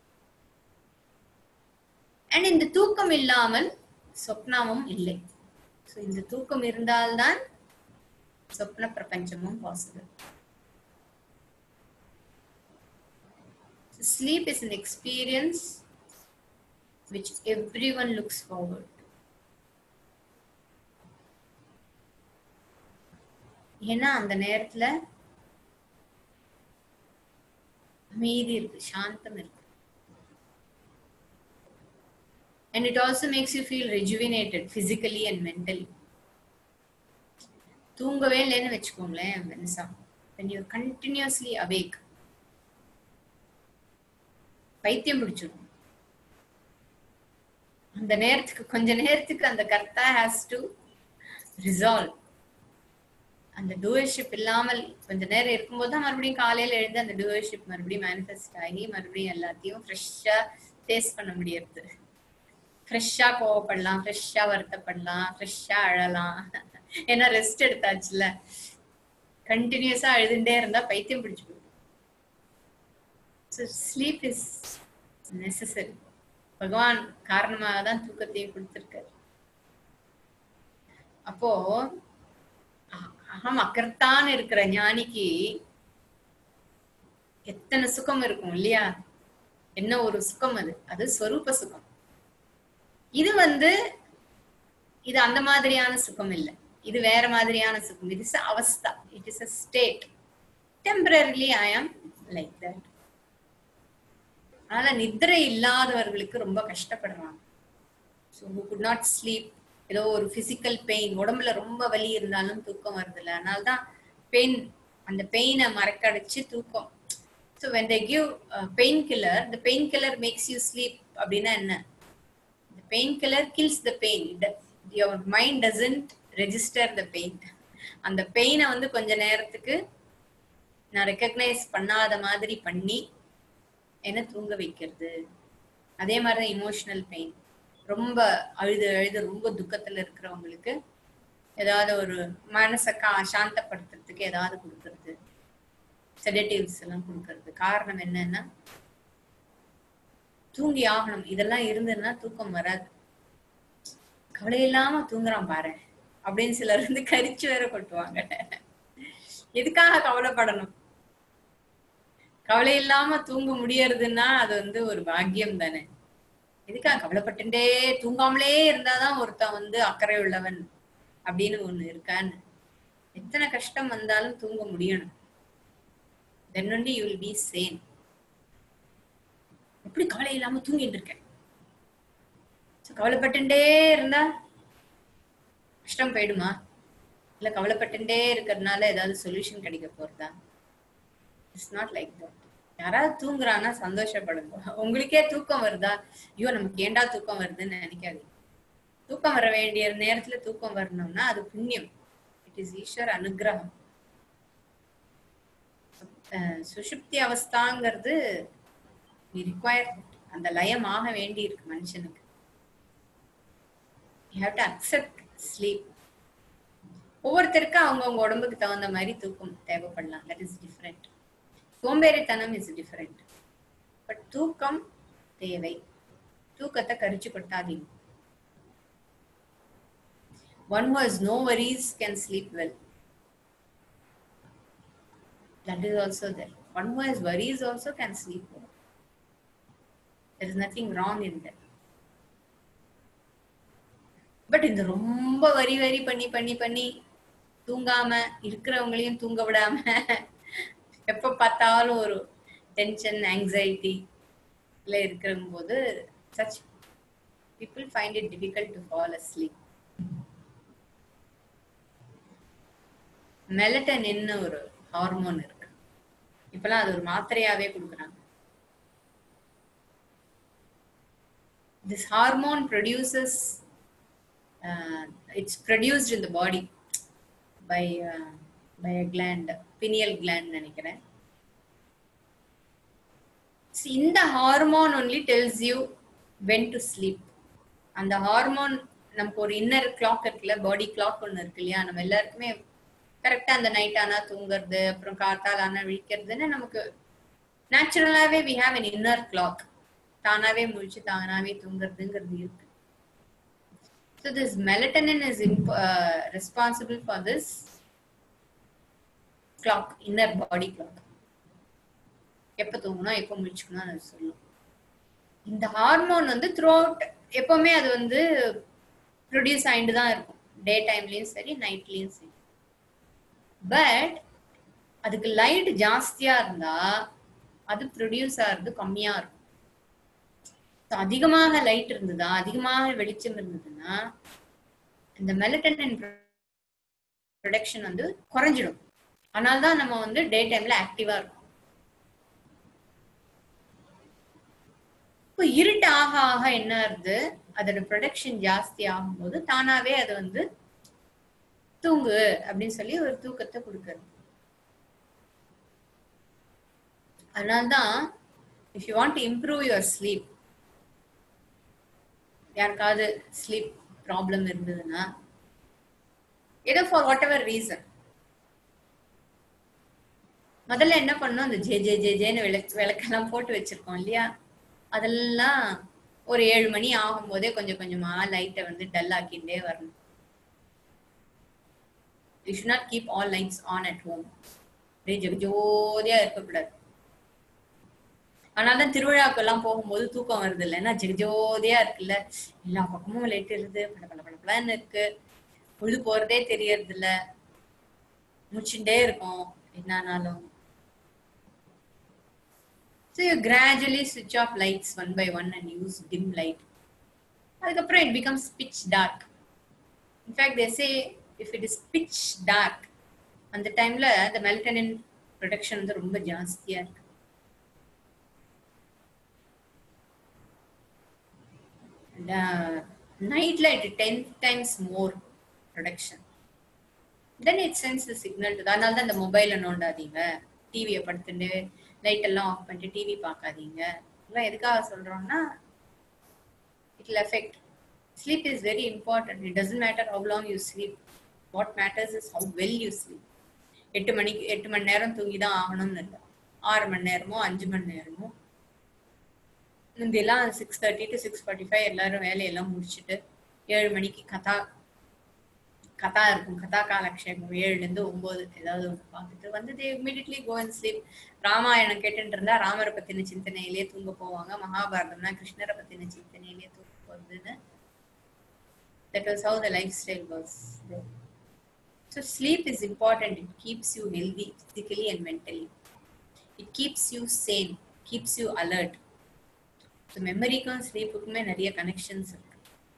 அண்ட் இந்த தூக்கம் இல்லாமல் சொப்னமும் இல்லை ஸோ இந்த தூக்கம் இருந்தால்தான் சொப்ன பிரபஞ்சமும் possible Sleep is an experience which everyone looks forward. ஏன்னா அந்த நேரத்துல அமைதி இருக்கு சாந்தம் இருக்கு and it also makes you feel rejuvenated physically and mentally தூங்கவே இல்லைன்னு வச்சுக்கோங்களேன் வென்சா when you're continuously awake பைத்தியம் பிடிச்சிடும் அந்த நேரத்துக்கு கொஞ்ச நேரத்துக்கு அந்த கர்த்தா ஹேஸ் டு ரிசால்வ் அந்த டூயர்ஷிப் இல்லாமல் கொஞ்ச நேரம் இருக்கும்போது தான் மறுபடியும் காலையில எழுந்து அந்த டூயர்ஷிப் மறுபடியும் மேனிஃபெஸ்ட் ஆகி மறுபடியும் எல்லாத்தையும் ஃப்ரெஷ்ஷா ஃபேஸ் பண்ண முடியறது ஃப்ரெஷ்ஷா கோவப்படலாம் ஃப்ரெஷ்ஷா வருத்தப்படலாம் ஃப்ரெஷ்ஷா அழலாம் ஏன்னா ரெஸ்ட் எடுத்தாச்சுல கண்டினியூஸா அழுதுண்டே இருந்தா பைத்தியம் பிடிச்சு போயிடும் ஸோ ஸ்லீப் இஸ் நெசசரி பகவான் காரணமாக தான் தூக்கத்தையும் கொடுத்திருக்காரு அப்போ அ- அகம் அக்கர்த்தான் இருக்கிற ஞானிக்கு எத்தனை சுகம் இருக்கும் இல்லையா என்ன ஒரு சுகம் அது அது ஸ்வரூப சுகம் இது வந்து இது அந்த மாதிரியான சுகம் இல்லை இது வேற மாதிரியான சுகம் இது is a அவஸ்தா it is a state temporarily I am like that அதனால நித்திரை இல்லாதவர்களுக்கு ரொம்ப கஷ்டப்படுறாங்க so who could not sleep ஏதோ ஒரு பிசிக்கல் பெயின் உடம்புல ரொம்ப வலி இருந்தாலும் தூக்கம் வருதில்ல அதனால தான் பெயின் அந்த பெயினை மறக்கடிச்சு தூக்கம் so when they give painkiller the painkiller makes you sleep அப்படின்னா என்ன the painkiller kills the pain your mind doesn't register the pain அந்த பெயினை வந்து கொஞ்ச நேரத்துக்கு நான் ரெக்கக்னைஸ் பண்ணாத மாதிரி பண்ணி என்ன தூங்க வைக்கிறது அதே மாதிரி தான் இமோஷனல் பெயின் ரொம்ப அழுது அழுது ரொம்ப துக்கத்துல இருக்கிறவங்களுக்கு ஏதாவது ஒரு மனசை கா சாந்தப்படுத்துறதுக்கு ஏதாவது கொடுக்கறது செடேட்டிவ்ஸ் எல்லாம் கொடுக்கறது காரணம் என்னன்னா தூங்கி ஆகணும் இதெல்லாம் இருந்ததுன்னா தூக்கம் வராது கவலை இல்லாம தூங்குறான் பாரு அப்படின்னு சிலர் வந்து கரிச்சு வேற கொட்டுவாங்க எதுக்காக கவலைப்படணும் கவலை இல்லாம தூங்க முடியறதுன்னா அது வந்து ஒரு பாக்கியம் தானே எதுக்காக கவலைப்பட்டுட்டே தூங்காமலே இருந்தாதான் ஒருத்தன் வந்து அக்கறை உள்ளவன் அப்படின்னு ஒண்ணு இருக்கான்னு எத்தனை கஷ்டம் வந்தாலும் தூங்க முடியணும் then only you will be sane எப்படி கவலை இல்லாம தூங்கிட்டு இருக்கேன் So, கவலைப்பட்டுட்டே இருந்தா கஷ்டம் போயிடுமா இல்ல கவலைப்பட்டுட்டே இருக்கிறதுனால ஏதாவது சொல்யூஷன் கிடைக்க போறதா இட்ஸ் நாட் லைக் தட் யாராவது தூங்குறான்னா சந்தோஷப்படுங்க உங்களுக்கே தூக்கம் வருதா ஐயோ நமக்கு ஏண்டா தூக்கம் வருதுன்னு நினைக்காதீங்க தூக்கம் வர வேண்டிய நேரத்துல தூக்கம் வரணும்னா அது புண்ணியம் இட் இஸ் ஈஸ்வர் அனுகிரகம் அஹ் சுஷுப்தி அவஸ்தாங்கிறது ரிக்வயர் அந்த லயம் ஆக வேண்டி இருக்கு மனுஷனுக்கு you have to accept sleep ஒவ்வொருத்தருக்கும் அவங்கவுங்க உடம்புக்கு தகுந்த மாதிரி தூக்கம் தேவைப்படலாம் தட் இஸ் டிஃப்ரெண்ட் சோம்பேறித்தனம் இஸ் டிஃப்ரெண்ட் பட் தூக்கம் தேவை தூக்கத்தை கரிச்சு கொட்டாதீங்க one who has no worries can sleep well that is also there one who has worries also can sleep well there is nothing wrong in that but இந்த ரொம்ப வரி வரி பண்ணி பண்ணி பண்ணி தூங்காம இருக்கிறவங்களையும் தூங்க விடாம எப்ப பார்த்தாலும் ஒரு டென்ஷன் ஆங்ஸைட்டி இருக்கிற போது such people find it difficult to fall asleep மெலட்டனின்னு ஒரு ஹார்மோன் இருக்கு இப்பெல்லாம் அது ஒரு மாத்திரையாவே கொடுக்குறாங்க this hormone produces it's produced in the body by by a gland pineal gland நினைக்கிறேன் இந்த hormone only tells you when to sleep அந்த ஹார்மோன் நமக்கு ஒரு இன்னர் கிளாக் இருக்குல்ல பாடி கிளாக் ஒன்று இருக்கு இல்லையா நம்ம எல்லாருக்குமே கரெக்டா அந்த நைட் ஆனா தூங்குறது அப்புறம் காத்தால் ஆனா விழிக்கிறதுன்னு நமக்கு நேச்சுரலாவே we have an inner clock தானாவே முழிச்சு தானாவே தூங்குறதுங்கிறது இருக்கு so this melatonin is responsible for this clock inner body clock எப்போ தூங்கணும் எப்போ முழிச்சுக்கணும் அது சொல்லும் இந்த ஹார்மோன் வந்து த்ரூ அவுட் எப்பவுமே அது வந்து ப்ரொடியூஸ் ஆயிட்டு தான் இருக்கும் டே டைம்லயும் சரி நைட்லயும் சரி பட் அதுக்கு லைட் ஜாஸ்தியா இருந்தா அது ப்ரொடியூஸ் ஆகிறது கம்மியா இருக்கும் அதிகமாக லைட் இருந்ததா அதிகமாக வெளிச்சம் இருந்ததுன்னா இந்த மெலட்டனின் ப்ரொடக்ஷன் வந்து குறைஞ்சிடும் ஆனால் தான் நம்ம வந்து டே டைம்ல ஆக்டிவா இருக்கும் இப்போ இருட்டு ஆக ஆக என்ன ஆகுது அதோட ப்ரொடக்ஷன் ஜாஸ்தி ஆகும்போது தானாவே அது வந்து தூங்கு அப்படின்னு சொல்லி ஒரு தூக்கத்தை கொடுக்கறது அதனால்தான் if you want to improve your sleep யாருக்காவது ஸ்லீப் ப்ராப்ளம் இருந்ததுன்னா ஏதோ ஃபார் வாட் எவர் ரீசன் முதல்ல என்ன பண்ணோம் அந்த ஜே ஜே ஜே ஜேன்னு விளக்கு விளக்கெல்லாம் போட்டு வச்சிருக்கோம் இல்லையா அதெல்லாம் ஒரு ஏழு மணி ஆகும் போதே கொஞ்சம் கொஞ்சமா லைட்டை வந்து டல் ஆக்கிண்டே வரணும் you should not keep all lights on at home அப்படியே ஜெகஜோதியா இருக்கக்கூடாது ஆனால்தான் திருவிழாக்கெல்லாம் போகும்போது தூக்கம் வருது இல்லை ஏன்னா ஜெகஜோதியா இருக்குல்ல எல்லா பக்கமும் லைட் இருக்குது பல பல பல பலன்னு இருக்கு பொழுது போறதே தெரியறது இல்ல முடிச்சுட்டே இருக்கும் என்னானாலும் So you gradually switch off lights one by one and use dim light. அதுக்கப்புறம் it becomes pitch dark. In fact, they say if it is pitch dark, அந்த டைம்ல the melatonin production வந்து ரொம்ப ஜாஸ்தியா இருக்கு நைட்ல it ten times more production then it sense the signal அதனால தான் இந்த மொபைலை நோண்டாதீங்க டிவியை படுத்துட்டு லைட் எல்லாம் ஆஃப் பண்ணிட்டு டிவி பார்க்காதீங்க இதெல்லாம் எதுக்காக சொல்றோம்னா it will affect sleep is very important it doesn't matter how long you sleep what matters is how well you sleep எட்டு மணிக்கு எட்டு மணி நேரம் தூங்கி தான் ஆகணும்னு இல்லை ஆறு மணி நேரமோ அஞ்சு மணி நேரமோ முந்தியெல்லாம் six thirty to six forty five எல்லாரும் வேலையெல்லாம் முடிச்சுட்டு ஏழு மணிக்கு கதா கதா இருக்கும் கதா காலக்ஷேபம் ஏழுலேருந்து ஒம்பது ஏதாவது ஒன்று பார்த்துட்டு வந்து they immediately go and sleep Ramayanam கேட்டுட்டு இருந்தா ராமரை பத்தின சிந்தனையிலேயே தூங்க போவாங்க மகாபாரதம்னா கிருஷ்ணரை பத்தின சிந்தனையிலேயே தூங்க போகுதுன்னு that was how the lifestyle was so sleep is important it keeps you healthy physically and mentally it keeps you sane keeps you alert so மெமரிக்கும் ஸ்லீப்புக்குமே நிறைய கனெக்ஷன்ஸ் இருக்கு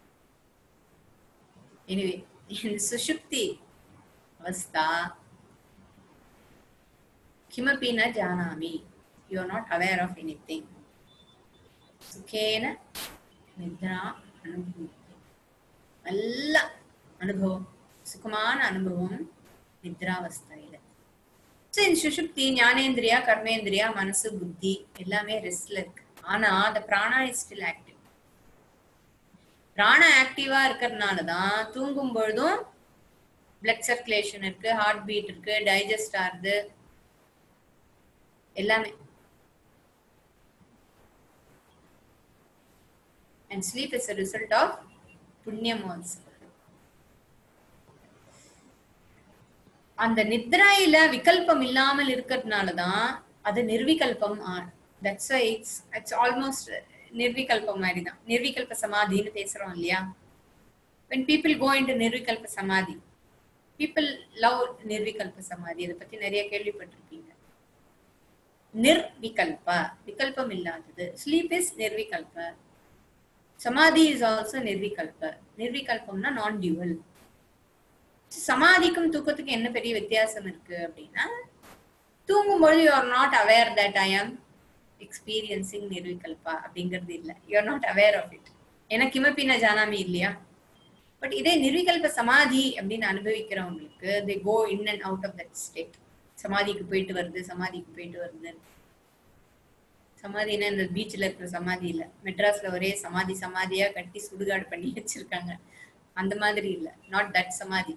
எனிவே இந்த சுஷுப்தி அவஸ்தா கிமபி ந ஜானாமி you are not aware of anything சுகேன நித்ரா அனுபவம் நல்ல அனுபவம் சுகமான அனுபவம் நித்ராவஸ்தையில ஸோ இந்த சுஷுப்தி ஞானேந்திரியா கர்மேந்திரியா மனசு புத்தி எல்லாமே ரெஸ்ட்ல இருக்கு ஆனா அந்த பிராணா இஸ் ஸ்டில் ஆக்டிவ் பிராண ஆக்டிவா இருக்கிறதுனால தான் தூங்கும் பொழுதும் பிளட் சர்க்குலேஷன் இருக்கு ஹார்ட் பீட் இருக்கு டைஜஸ்ட் ஆகுது எல்லாமே and sleep is a result of punyam also அந்த நித்ராயில விகல்பம் இல்லாமல் இருக்கிறதுனால தான் அது நிர்விகல்பம் that's why it's it's almost நிர்விகல்பம் மாதிரி தான் நிர்விகல்ப சமாதின்னு பேசுறோம் இல்லையா when people go into நிர்விகல்ப சமாதி people love நிர்விகல்ப சமாதி இதை பத்தி நிறைய கேள்விப்பட்டிருப்பீங்க நிர்விகல்ப விகல்பம் இல்லாதது ஸ்லீப் இஸ் நிர்விகல்ப சமாதி இஸ் ஆல்சோ நிர்விகல்ப நிர்விகல்பம்னா நான் டியூவல் சமாதிக்கும் தூக்கத்துக்கும் என்ன பெரிய வித்தியாசம் இருக்கு அப்படின்னா தூங்கும்போது you are not aware that I am experiencing நிர்விகல்பா அப்படிங்கிறது இல்லை you are not aware of it எனக்கு கிமப்பின ஜானாமி இல்லையா பட் இதே நிர்விகல்ப சமாதி அப்படின்னு அனுபவிக்கிறவங்களுக்கு they go in and out of that state சமாதிக்கு போயிட்டு வருது சமாதிக்கு போயிட்டு வருது சமாதினா இந்த பீச்ல இருக்கிற சமாதி இல்ல மெட்ராஸ்ல ஒரே சமாதி சமாதியா கட்டி சுடுகாடு பண்ணி வச்சிருக்காங்க அந்த மாதிரி இல்ல நாட் தட் சமாதி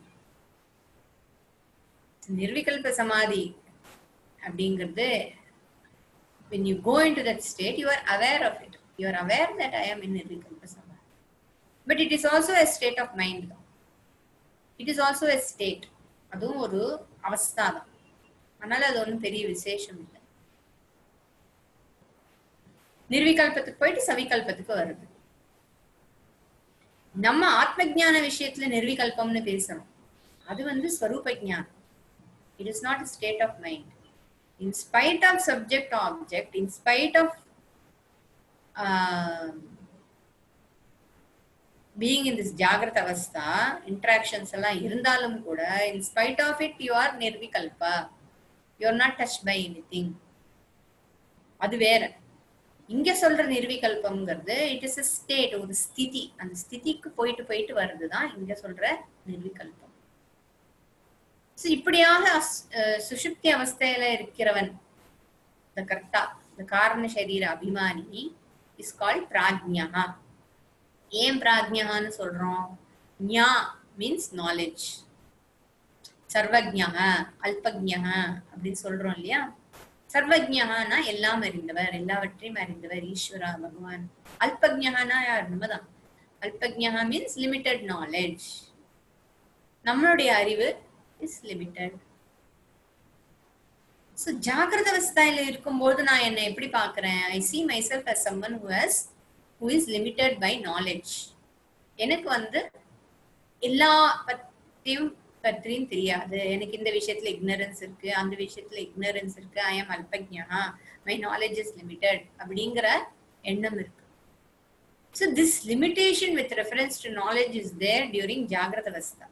நிர்விகல்ப சமாதி அப்படிங்கிறது when you go into that state you are aware of it you are aware that i am in nirvikalpa samadhi but it is also a state of mind it is also a state அதுவும் ஒரு அவஸ்தா தான் அதனால அது ஒன்றும் பெரிய விசேஷம் இல்லை நிர்விகல்பத்துக்கு போயிட்டு சவிகல்பத்துக்கு வருது நம்ம ஆத்ம ஜான விஷயத்துல நிர்விகல்பம்னு பேசுறோம் அது வந்து ஸ்வரூப ஜானம் it is not state of mind in spite of subject object in spite of uh, being in this jagrata avastha interactions எல்லாம் இருந்தாலும் கூட in spite of it you are nirvikalpa you are not touched by anything அது வேற இங்க சொல்ற நிர்விகல்பம்ங்கிறது it is a state ஒரு ஸ்திதி அந்த ஸ்திதிக்கு போயிட்டு போயிட்டு வர்றதுதான் இங்க சொல்ற நிர்விகல்பம் So, இப்படியாக அஸ்- அஹ் சுஷுப்தி அவஸ்தையில இருக்கிறவன் இந்த கர்த்தா இந்த காரண சரீர அபிமானி இஸ் கால்ட் பிராக்ஞா ஏன் பிராக்ஞான்னு சொல்றோம் ஞா மீன்ஸ் நாலேஜ் சர்வஜா அல்பஜா அப்படின்னு சொல்றோம் இல்லையா சர்வஜானா எல்லாம் அறிந்தவர் எல்லாவற்றையும் அறிந்தவர் ஈஸ்வரா பகவான் அல்பஜானா யார் நம்மதான் அல்பஜா மீன்ஸ் லிமிட்டெட் நாலேஜ் நம்மளுடைய அறிவு இஸ் லிமிட்டட் ஸோ ஜாகிரத அவஸ்தையில இருக்கும்போது நான் என்னை எப்படி பார்க்கறேன் ஐ see myself as someone who has who is limited by knowledge எனக்கு வந்து எல்லா பத்தியும் பற்றியும் தெரியாது எனக்கு இந்த விஷயத்துல ignorance இருக்கு அந்த விஷயத்துல ignorance இருக்கு ஐ am அல்பஜா மை நாலேஜ் இஸ் லிமிட்டட் அப்படிங்கிற எண்ணம் இருக்கு so this limitation with reference to knowledge is there during ஜாகிரத அவஸ்தா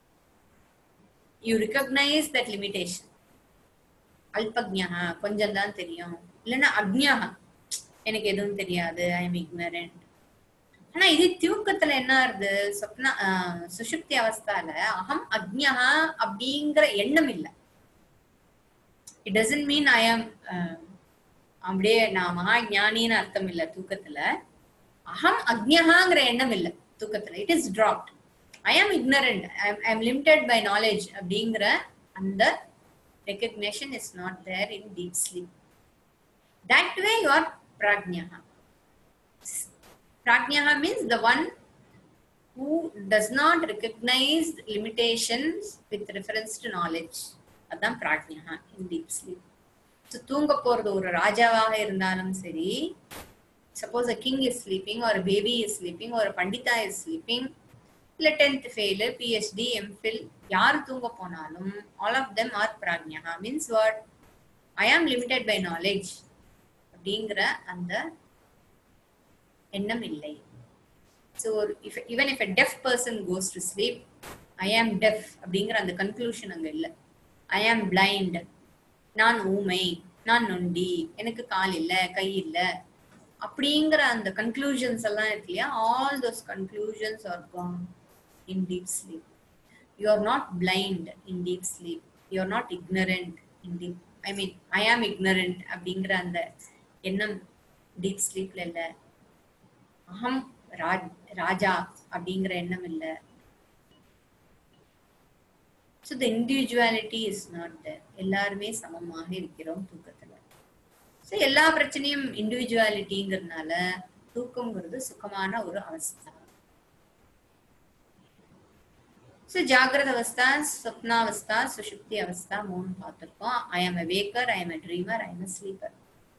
யூ recognize that limitation அல்பக்ஞா கொஞ்சம் தான் தெரியும் இல்லைன்னா அக்ஞா எனக்கு எதுவும் தெரியாது ஐ எம் ignorant ஆனா இது தூக்கத்துல என்ன ஆறுது சொப்னா ஆஹ் சுஷுப்தி அவஸ்தால அகம் அக்ஞா அப்படிங்கிற எண்ணம் இல்ல இட் டசன்ட் மீன் ஐ ஆம் அப்படியே நான் மகா ஞானின்னு அர்த்தம் இல்ல தூக்கத்துல அகம் அக்ஞகாங்கிற எண்ணம் இல்ல தூக்கத்துல it is draft I am ignorant I am limited by knowledge அப்படிங்கிற அந்த recognition is not there in deep sleep that way you are prajnaha prajnaha means the one who does not recognize limitations with reference to knowledge அதான் பிராக்ஞா in deep sleep so தூங்க போறது ஒரு ராஜாவாக இருந்தாலும் சரி suppose a king is sleeping ஒரு baby is sleeping ஒரு பண்டிதா இஸ் ஸ்லீப்பிங் இல்ல டென்த் ஃபெயிலு பிஹெச்டி எம்ஃபில் யார் தூங்க போனாலும் ஆல் ஆஃப் தெம் ஆர் பிராக்ஞா means what I am limited by knowledge அப்படிங்கிற அந்த எண்ணம் இல்லை so if even if a deaf person goes to sleep I am deaf அப்படிங்கிற அந்த கன்க்ளூஷன் அங்க இல்லை ஐ ஆம் பிளைண்ட் நான் ஊமை நான் நொண்டி எனக்கு கால் இல்லை கை இல்லை அப்படிங்கிற அந்த கன்க்ளூஷன்ஸ் எல்லாம் இருக்கு இல்லையா all those conclusions are gone in deep sleep you are not blind in deep sleep you are not ignorant in deep I mean I am ignorant அப்படிங்கிற அந்த எண்ணம் டீப் ஸ்லீப்ல இல்லை அகம் ராஜ் ராஜா அப்படிங்கிற எண்ணம் இல்லை so the individuality is not there எல்லாருமே சமமாக இருக்கிறோம் தூக்கத்துல ஸோ எல்லா பிரச்சனையும் இண்டிவிஜுவாலிட்டிங்கிறதுனால தூக்கம்ங்கிறது சுகமான ஒரு அவஸ்தா ஸோ ஜாகிரத அவஸ்தா சொப்னாவஸ்தா சுஷுப்தி அவஸ்தா மூணு பார்த்துருக்கோம் I am a waker I am a dreamer I am a sleeper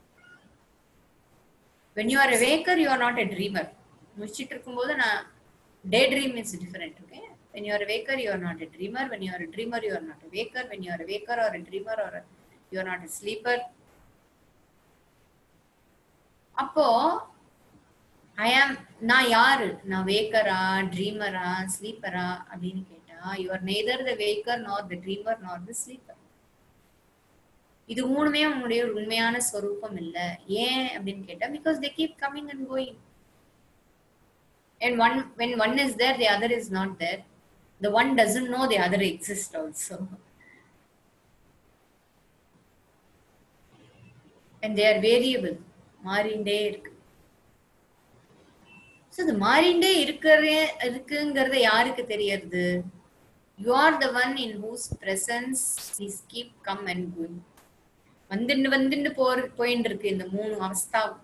when you are a waker you are not a dreamer முடிச்சிட்டு இருக்கும்போது நான் daydream is different okay when you are a waker you are not a dreamer when you are a dreamer you are not a waker when you are a waker or a dreamer or a, you are not a sleeper அப்போ ஐ ஆம் நான் யாரு நான் வேக்கரா ட்ரீமரா ஸ்லீப்பரா அப்படின்னு கேட்டா you are neither the waker nor the trimmer நார் த sleeper இது மூணுமே உன்னுடைய ஒரு உண்மையான ஸ்வரூபம் இல்ல ஏன் அப்படின்னு கேட்டா because they keep coming and going and one when one is there the other is not there the one doesn't know the other exists also and they are variable மாறிண்டே இருக்கு ஸோ இது மாறிண்டே இருக்கிற இருக்குங்கிறத யாருக்கு தெரியறது you are the one in whose presence is keep come and going வந்துட்டு வந்துட்டு போற போயின்னு இருக்கு இந்த மூணு அவஸ்தாவும்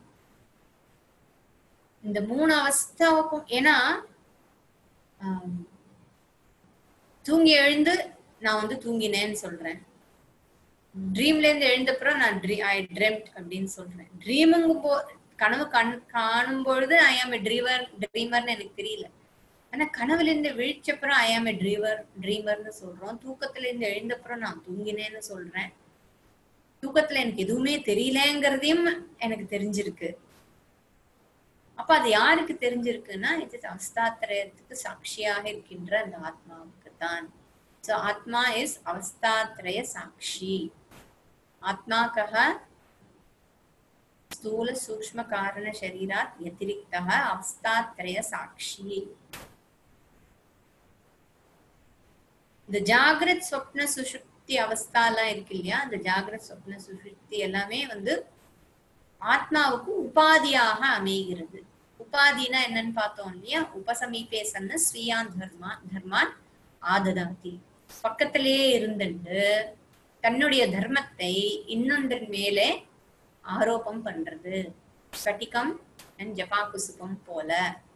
இந்த மூணு அவஸ்தாவுக்கும் ஏன்னா ஆம், தூங்கி எழுந்து நான் வந்து தூங்கினேன்னு சொல்றேன் ட்ரீம்ல இருந்து எழுந்தப்புறம் நான் ஐ ட்ரெம்ட் அப்படின்னு சொல்றேன் ட்ரீமுங்க போ கனவு கண் காணும் பொழுது ஐ ஆம் எ ட்ரீவர் ட்ரீமர்னு எனக்கு தெரியல ஆனா கனவுல இருந்து விழிச்சப்புறம் ஐ ஆம் எ ட்ரீவர் ட்ரீமர்னு சொல்றோம் தூக்கத்துல இருந்து எழுந்தப்புறம் நான் தூங்கினேன்னு சொல்றேன் தூக்கத்துல எனக்கு எதுவுமே தெரியலங்கிறதையும் எனக்கு தெரிஞ்சிருக்கு அப்ப அது யாருக்கு தெரிஞ்சிருக்குன்னா இது அவஸ்தாத்திரயத்துக்கு சாட்சியாக இருக்கின்ற அந்த ஆத்மாவுக்கு தான் சோ ஆத்மா இஸ் அவஸ்தாத்திரய சாட்சி ஆத்மா கஹ ஸ்தூல சூக்ஷ்ம காரண சரீராத் व्यतिरिक्तः அவஸ்தாத்திரய சாட்சி இந்த ஜாகிரத் சொப்ன சுஷுப்தி அவஸ்தாலாம் இருக்கு இல்லையா அந்த ஜாகிரத் சொப்ன சுஷுப்தி எல்லாமே வந்து ஆத்மாவுக்கு உபாதியாக அமைகிறது உபாதினா என்னன்னு பார்த்தோம் இல்லையா உபசமீபே சன்ன ஸ்ரீயான் தர்மா தர்மான் ஆததாதி பக்கத்திலேயே இருந்துட்டு தன்னுடைய தர்மத்தை இன்னொன்றின் மேலே ஆரோபம் பண்றது ஸ்பட்டிகம் அண்ட் ஜபா குசுபம் போல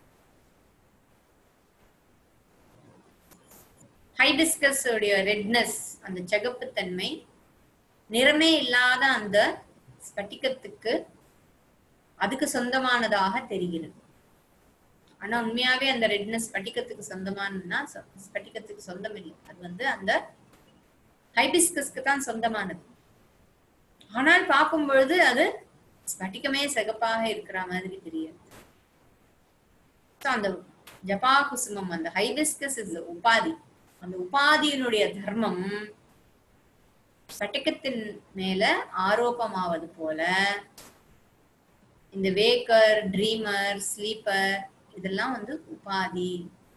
ஹைபிஸ்கஸ் உடைய ரெட்னஸ் அந்த சகப்புத்தன்மை நிறமே இல்லாத அந்த ஸ்பட்டிகத்துக்கு அதுக்கு சொந்தமானதாக தெரிகிறது ஆனா உண்மையாவே அந்த ரெட்னஸ் ஸ்பட்டிகத்துக்கு சொந்தமானதுன்னா சொ- ஸ்பட்டிகத்துக்கு சொந்தம் இல்லை அது வந்து அந்த ஹைபிஸ்கஸ்க்கு தான் சொந்தமானது ஆனால் பார்க்கும் பொழுது அது ஸ்பட்டிகமே சிகப்பாக இருக்கிற மாதிரி தெரியாது So, அந்த ஜபா குசுமம் அந்த ஹைபிஸ்கஸ் இஸ் உபாதி அந்த உபாதியினுடைய தர்மம் ஸ்பட்டிகத்தின் மேல ஆரோபமாவது போல இந்த வேக்கர் ட்ரீமர் ஸ்லீப்பர் இதெல்லாம் வந்து உபாதி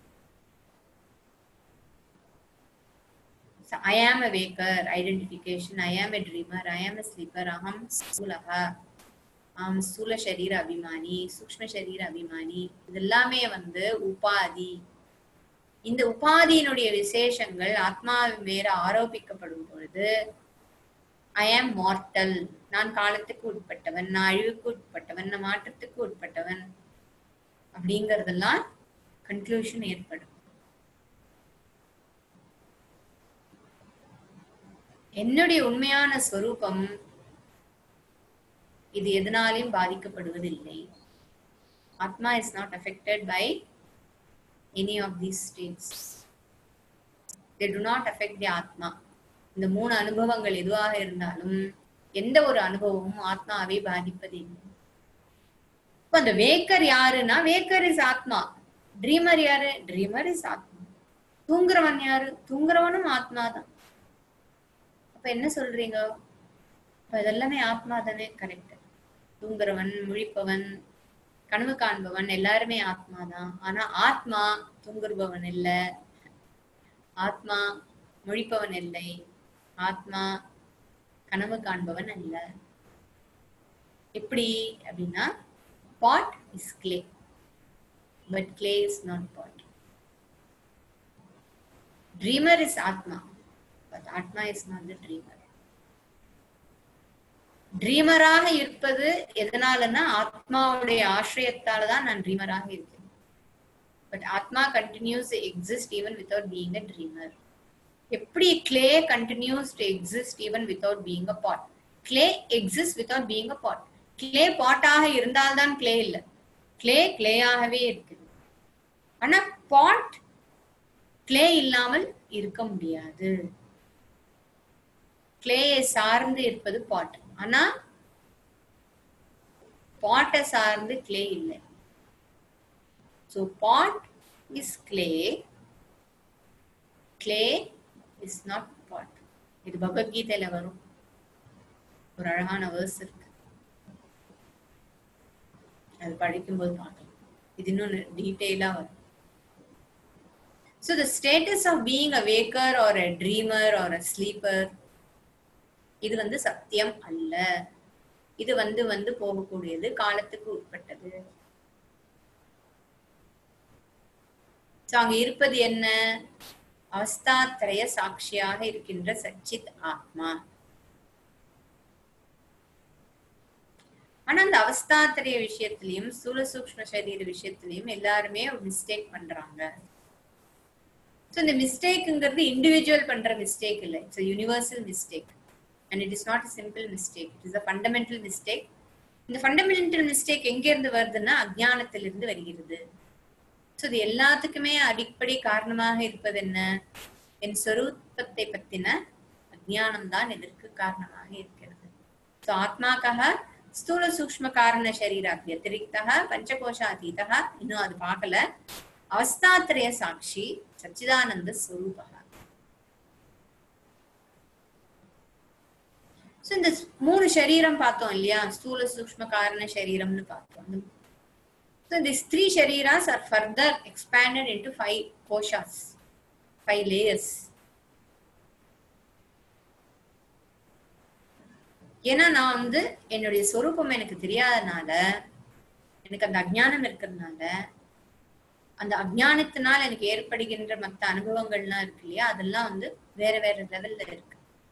ஐ am a walker identification I am a trimmer I am a sleeper அகம் ஸ்தூலக அகம் ஸ்தூல சரீர அபிமானி சூக்ஷ்ம சரீர அபிமானி இதெல்லாமே வந்து உபாதி இந்த உபாதியினுடைய விசேஷங்கள் ஆத்மாவின் மேல ஆரோபிக்கப்படும் பொழுது ஐ ஆம் மார்டல் நான் காலத்துக்கு உட்பட்டவன் நான் அழிவுக்கு உட்பட்டவன் நான் மாற்றத்துக்கு உட்பட்டவன் அப்படிங்கறதெல்லாம் கன்க்ளூஷன் ஏற்படும் என்னுடைய உண்மையான ஸ்வரூபம் இது எதனாலையும் பாதிக்கப்படுவதில்லை ஆத்மா is not affected by any of these states they do not affect the ஆத்மா இந்த மூணு அனுபவங்கள் எதுவாக இருந்தாலும் எந்த ஒரு அனுபவமும் ஆத்மாவை பாதிப்பதில்லை இப்ப அந்த வேக்கர் யாருன்னா வேக்கர் இஸ் ஆத்மா ட்ரீமர் யாரு ட்ரீமர் இஸ் ஆத்மா தூங்குறவன் யாரு தூங்குறவனும் ஆத்மா தான் அப்ப என்ன சொல்றீங்க அப்ப இதெல்லாமே ஆத்மா தானே கரெக்ட் தூங்குறவன் முழிப்பவன் கனவு காண்பவன் எல்லாருமே ஆத்மா தான் ஆனா ஆத்மா தூங்குறபவன் இல்ல ஆத்மா முழிப்பவன் இல்லை ஆத்மா கனவு காண்பவன் அல்ல எப்படி அப்படின்னா pot is clay but clay is not pot dreamer is ஆத்மா பட் ஆத்மா இஸ் நாட் த ட்ரீமர் ட்ரீமராக இருப்பது எதனாலன்னா ஆத்மாவுடைய ஆசிரியத்தால தான் நான் ட்ரீமராக இருக்கேன் பட் ஆத்மா continues exist even without being a dreamer எப்படி clay continues to exist even without being a pot clay exist without being a pot clay பாட்டாக இருந்தால்தான் கிளே இல்லை கிளே கிளேயாகவே இருக்குது ஆனா பாட் கிளே இல்லாமல் இருக்க முடியாது கிளேயை சார்ந்து இருப்பது பாட் ஆனா பாட்டை சார்ந்து கிளே இல்லை so pot is clay clay is not pot இது பகவத்கீதையில வரும் ஒரு அழகான வேர்ஸ் இருக்கு அது படிக்கும்போது பார்க்கலாம் இது இன்னும் டீட்டெயிலா வரும் so the status of being a waker or a dreamer or a sleeper இது வந்து சத்தியம் அல்ல இது வந்து வந்து போகக்கூடியது காலத்துக்கு உட்பட்டது ஸோ அங்க இருப்பது என்ன அவஸ்தாத்திரய சாட்சியாக இருக்கின்ற சச்சித் ஆத்மா ஆனா அந்த அவஸ்தாத்திரைய விஷயத்திலையும் ஸ்தூல சூக்ம சரீர விஷயத்திலையும் எல்லாருமே ஒரு மிஸ்டேக் பண்றாங்க ஸோ இந்த மிஸ்டேக்குங்கிறது இண்டிவிஜுவல் பண்ற மிஸ்டேக் இல்லை it's universal mistake and it is not a simple mistake it is a fundamental mistake இந்த ஃபண்டமெண்டல் மிஸ்டேக் எங்க இருந்து வருதுன்னா அஜ்ஞானத்திலிருந்து வருகிறது ஸோ இது எல்லாத்துக்குமே அடிப்படை காரணமாக இருப்பது என்ன என் சொரூபத்தை பத்தின அஜ்ஞானம் தான் இதற்கு காரணமாக இருக்கிறது ஸோ ஆத்மாக்காக ஸ்தூல சூக்ம காரண சரீராத் வத்திரிக்தா பஞ்சகோஷாதீதா இன்னும் அது பார்க்கல அவஸ்தாத்திரய சாட்சி சச்சிதானந்த ஸ்வரூபா ஸோ இந்த மூணு சரீரம் பார்த்தோம் இல்லையா ஸ்தூல சூக்ம காரண சரீரம்னு பார்த்தோம் So these three shariras are further expanded into five koshas, five layers. ஏன்னா நான் வந்து என்னுடைய சொரூபம் எனக்கு தெரியாதனால எனக்கு அந்த அஜ்ஞானம் இருக்கிறதுனால அந்த அஜ்ஞானத்தினால் எனக்கு ஏற்படுகின்ற மற்ற அனுபவங்கள்லாம் இருக்கு இல்லையா அதெல்லாம் வந்து வேற வேற லெவல்ல இருக்கு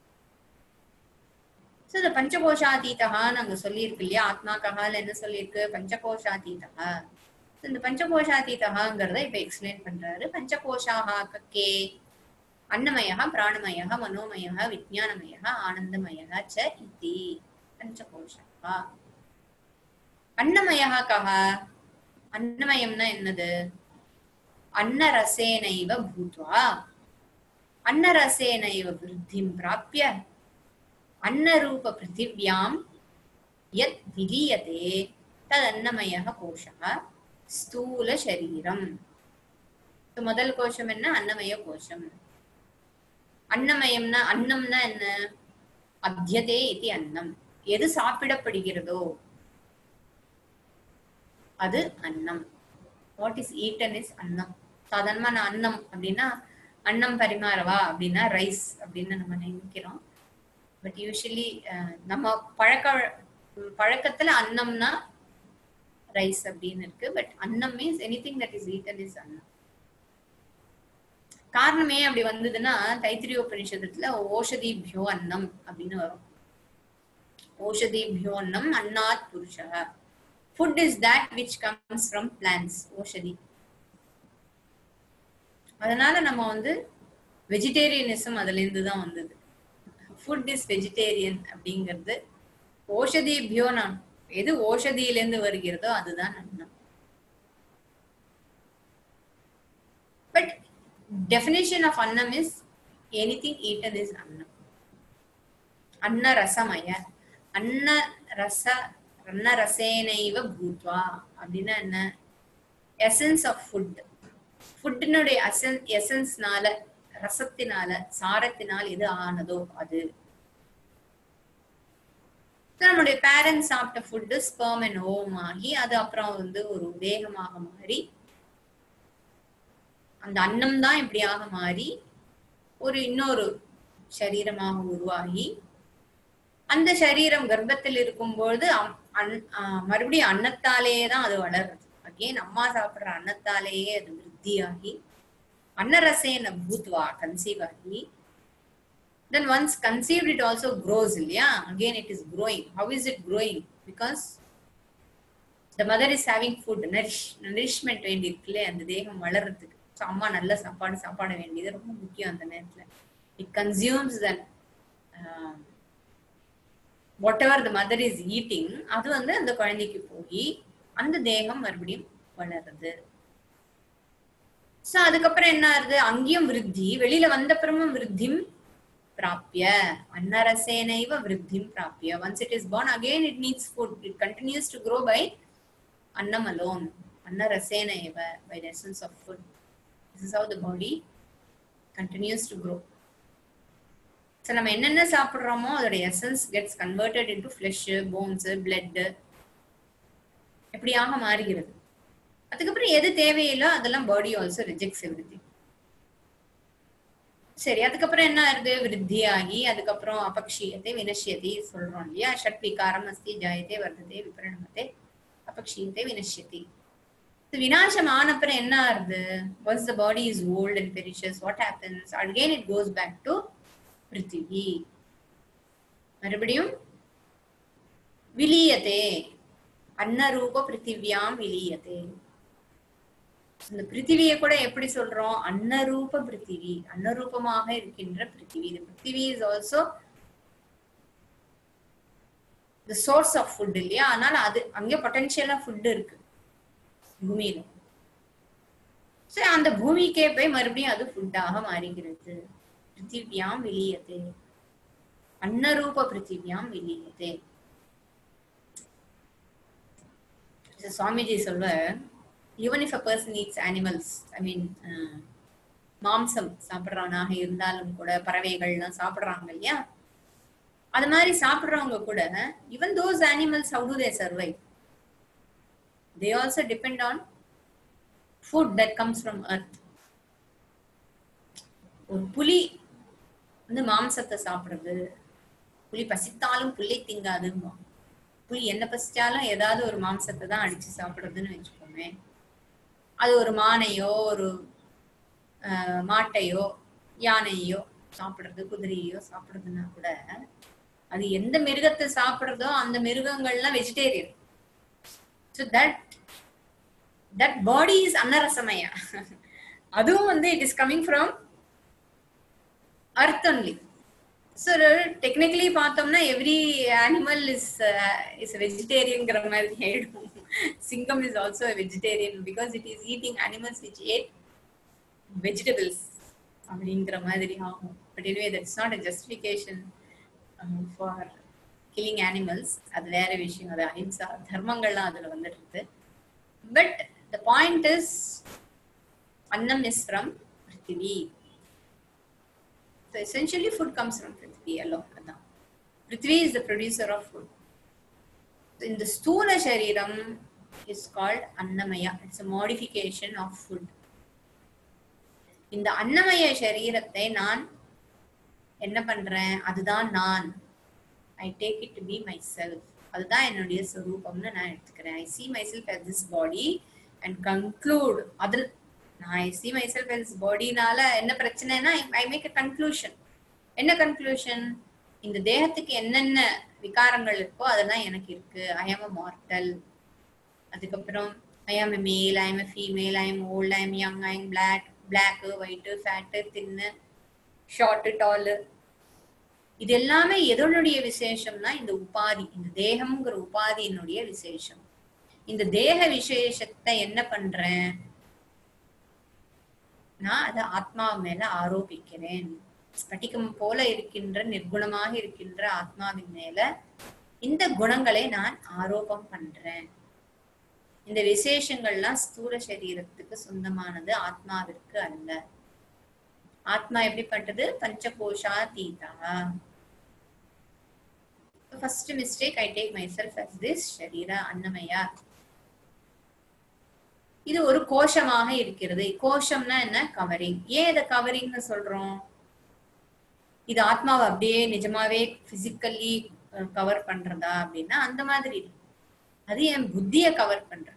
ஸோ இந்த பஞ்சகோஷாதீதகான்னு அங்க சொல்லியிருக்கு இல்லையா ஆத்மா ககால என்ன சொல்லியிருக்கு பஞ்சகோஷாதீதகா இந்த பஞ்சகோஷாதீதகாங்கிறத இப்ப எக்ஸ்பிளைன் பண்றாரு பஞ்சகோஷாகா கே அன்னமயா பிராணமயா மனோமயா விஜயானமயா ஆனந்தமயா ச இதி பஞ்சகோஷா அன்னமயா கஹா அன்னமயம்னா என்னது அன்னரசேனைவ பூத்வா அன்னரசேனைவ விருத்திம் பிராப்பிய அன்னரூப பிருத்திவியாம் யத் விலீயதே ததன்னமய கோஷः ஸ்தூல சரீரம் முதல் கோஷம் என்ன அன்னமய கோஷம் அன்னமயம்னா அன்னம்னா என்ன அத்தியதே இது அன்னம் எது சாப்பிடப்படுகிறதோ அது அன்னம் வாட் இஸ் ஈட்டன் இஸ் அன்னம் சாதாரணமா நான் அன்னம் அப்படின்னா அன்னம் பரிமாறவா அப்படின்னா ரைஸ் அப்படின்னு நம்ம நினைக்கிறோம் பட் யூஸ்வலி நம்ம பழக்க பழக்கத்துல அன்னம்னா ரைஸ் அப்படின்னு இருக்கு பட் அன்னம் means anything that is eaten is அன்னம் காரணமே அப்படி வந்ததுன்னா தைத்திரிய உபநிஷத்துல ஓஷதிபியோ அன்னம் அப்படின்னு வரும் ஓஷதிபியோ அன்னம் அன்னாத் புருஷ food is that which comes from plants ஓஷதி அதனால நம்ம வந்து வெஜிடேரியனிசம் அதுல இருந்து தான் வந்தது ஃபுட் இஸ் வெஜிடேரியன் அப்படிங்கிறது ஓஷதிபியோ நான் எது ஓஷதியிலேருந்து வருகிறதோ அதுதான் அன்னம் பட் டெஃபினேஷன் ஆஃப் அன்னம் is anything eaten is அன்னம் அன்ன ரசமய அன்ன ரச அன்ன ரசேனைவ பூத்வா அப்படின்னா என்ன எசன்ஸ் ஆஃப் ஃபுட் ஃபுட்டினுடைய அசன் எசன்ஸ்னால ரசத்தினால சாரத்தினால் எது ஆனதோ அது நம்மளுடைய பேரண்ட்ஸ் சாப்பிட்ட ஃபுட்டு ஸ்பெர்ம் அண்ட் ஓம் ஆகி அது அப்புறம் வந்து ஒரு வேகமாக மாறி அந்த அன்னம் தான் இப்படியாக மாறி ஒரு இன்னொரு சரீரமாக உருவாகி அந்த சரீரம் கர்ப்பத்தில் இருக்கும்பொழுது மறுபடியும் அன்னத்தாலேயே தான் அது வளருது அகேன் அம்மா சாப்பிடுற அன்னத்தாலேயே அது விருத்தியாகி அன்னரசேன பூத்வா கன்சீவ் ஆகி then once conceived it also grows இல்லையா again it is growing how is it growing because the mother is having food nourish nourishment வேண்டி இருக்குல்ல அந்த தேகம் வளர்றதுக்கு ஸோ அம்மா நல்ல சாப்பாடு சாப்பாடு வேண்டியது ரொம்ப முக்கியம் அந்த நேரத்துல it consumes that uh, whatever the mother is eating அது வந்து அந்த குழந்தைக்கு போய் அந்த தேகம் மறுபடியும் வளருது சோ அதுக்கப்புறம் என்ன ஆகுது அங்கேயும் விருத்தி வெளியில வந்த அப்புறமும் விருத்திம் பிராப்பிய அன்னரசேனைவ விருத்திம் பிராப்பிய once it is born again it needs food it continues to grow by annam alone annarasena by the essence of food this is how the body continues to grow so நம்ம என்னென்ன சாப்பிட்றோமோ அதோட essence gets converted into flesh bones blood எப்படியாக மாறுகிறது அதுக்கப்புறம் எது தேவையில்லோ அதெல்லாம் பாடி also rejects everything சரி அதுக்கப்புறம் என்ன ஆகுது விருத்தி ஆகி அதுக்கப்புறம் அபக்ஷீயத்தை வினஷ்யத்தை சொல்றோம் இல்லையா ஷட் விகாரம் அஸ்தி ஜாயத்தை வர்த்ததே விபரணமத்தை அபக்ஷீயத்தை வினஷ்யதி விநாசம் ஆனப்புறம் என்ன ஆகுது once the body is old and perishes what happens again it goes back to பிருத்திவி மறுபடியும் விலீயத்தே அன்னரூப பிருத்திவியாம் விலீயத்தே இந்த பிருத்திவியை கூட எப்படி சொல்றோம் அன்னரூப பிருத்திவி அன்னரூபமாக இருக்கின்ற பிருத்திவி இந்த பிருத்திவி is also the source of food இல்லையா அதனால அது அங்கே பொட்டன்ஷியலா ஃபுட் இருக்கு பூமியில சரி அந்த பூமிக்கே போய் மறுபடியும் அது ஃபுட்டாக மாறுகிறது பிருத்திவியாம் விலீயத்தே அன்னரூப பிருத்திவியாம் விலீயத்தே சுவாமிஜி சொல்வ even if a person eats animals I mean மாம்சம் சாப்பிட்றவனாக இருந்தாலும் கூட பறவைகள்லாம் சாப்பிட்றாங்க இல்லையா அது மாதிரி சாப்பிட்றவங்க கூட even those animals how do they survive they also depend on food that comes from earth ஒரு புலி வந்து மாம்சத்தை சாப்பிடுறது புலி பசித்தாலும் புல்லை திங்காதுமா புலி என்ன பசிச்சாலும் ஏதாவது ஒரு மாம்சத்தை தான் அடிச்சு சாப்பிடுறதுன்னு வச்சுக்கோமே அது ஒரு மானையோ ஒரு மாட்டையோ யானையோ சாப்பிடுறது குதிரையோ சாப்பிடுறதுன்னா கூட அது எந்த மிருகத்தை சாப்பிடுறதோ அந்த மிருகங்கள்லாம் vegetarian so that that body is அன்னரசமயா அதுவும் வந்து it is coming from earth only so technically பார்த்தோம்னா எவ்ரி அனிமல் இஸ் இஸ் வெஜிடேரியன்ங்கிற மாதிரி ஆயிடும் சிங்கம் is also vegetarian because it is eating animals which ate vegetables அப்படிங்கிற மாதிரி ஆகும் but anyway that's not a justification for killing animals அது வேற விஷயம் அது அஹிம்சா தர்மங்கள்லாம் அதில் வந்துட்டு இருக்கு பட் த பாயிண்ட் இஸ் அன்னம் is from Prithvi So essentially food comes from Prithvi alone. Prithvi is the producer of food. So in the Stula Shariram is called Annamaya. It's a modification of food. இந்த அன்னமய சரீரத்தை நான் என்ன பண்றேன் அதுதான் நான் I take it to be myself அதுதான் என்னுடைய ஸ்வரூபம்னு நான் எடுத்துக்கிறேன் I see myself as this body and conclude அதில் நான் I see myself as பாடினால என்ன பிரச்சனைனா ஐ மேக் அ கன்க்ளூஷன் என்ன கன்க்ளூஷன் இந்த தேகத்துக்கு என்னென்ன விகாரங்கள் இருக்கோ அதெல்லாம் எனக்கு இருக்கு ஐ ஆம் அ மார்டல் அதுக்கப்புறம் ஐ am a male I am a female I am old I am young I am black black white fat thin short tall இது எல்லாமே எதனுடைய விசேஷம்னா இந்த உபாதி இந்த தேகம்ங்கிற உபாதியினுடைய விசேஷம் இந்த தேக விசேஷத்தை என்ன பண்றேன் நான் அதை ஆத்மா மேல ஆரோபிக்கிறேன் ஸ்பட்டிகம் போல இருக்கின்ற நிர்குணமாக இருக்கின்ற ஆத்மாவின் மேல இந்த குணங்களை நான் ஆரோபம் பண்றேன் இந்த விசேஷங்கள்லாம் ஸ்தூல சரீரத்துக்கு சொந்தமானது ஆத்மாவிற்கு அல்ல ஆத்மா எப்படிப்பட்டது பஞ்சகோஷா தீதா first mistake I take myself as this ஷரீரா அன்னமயா இது ஒரு கோஷமாக இருக்கிறது கோஷம்னா என்ன கவரிங் ஏன் இதை கவரிங்னு சொல்றோம் இது ஆத்மாவை அப்படியே நிஜமாவே பிசிக்கல்லி கவர் பண்றதா அப்படின்னா அந்த மாதிரி அது என் புத்திய கவர் பண்றது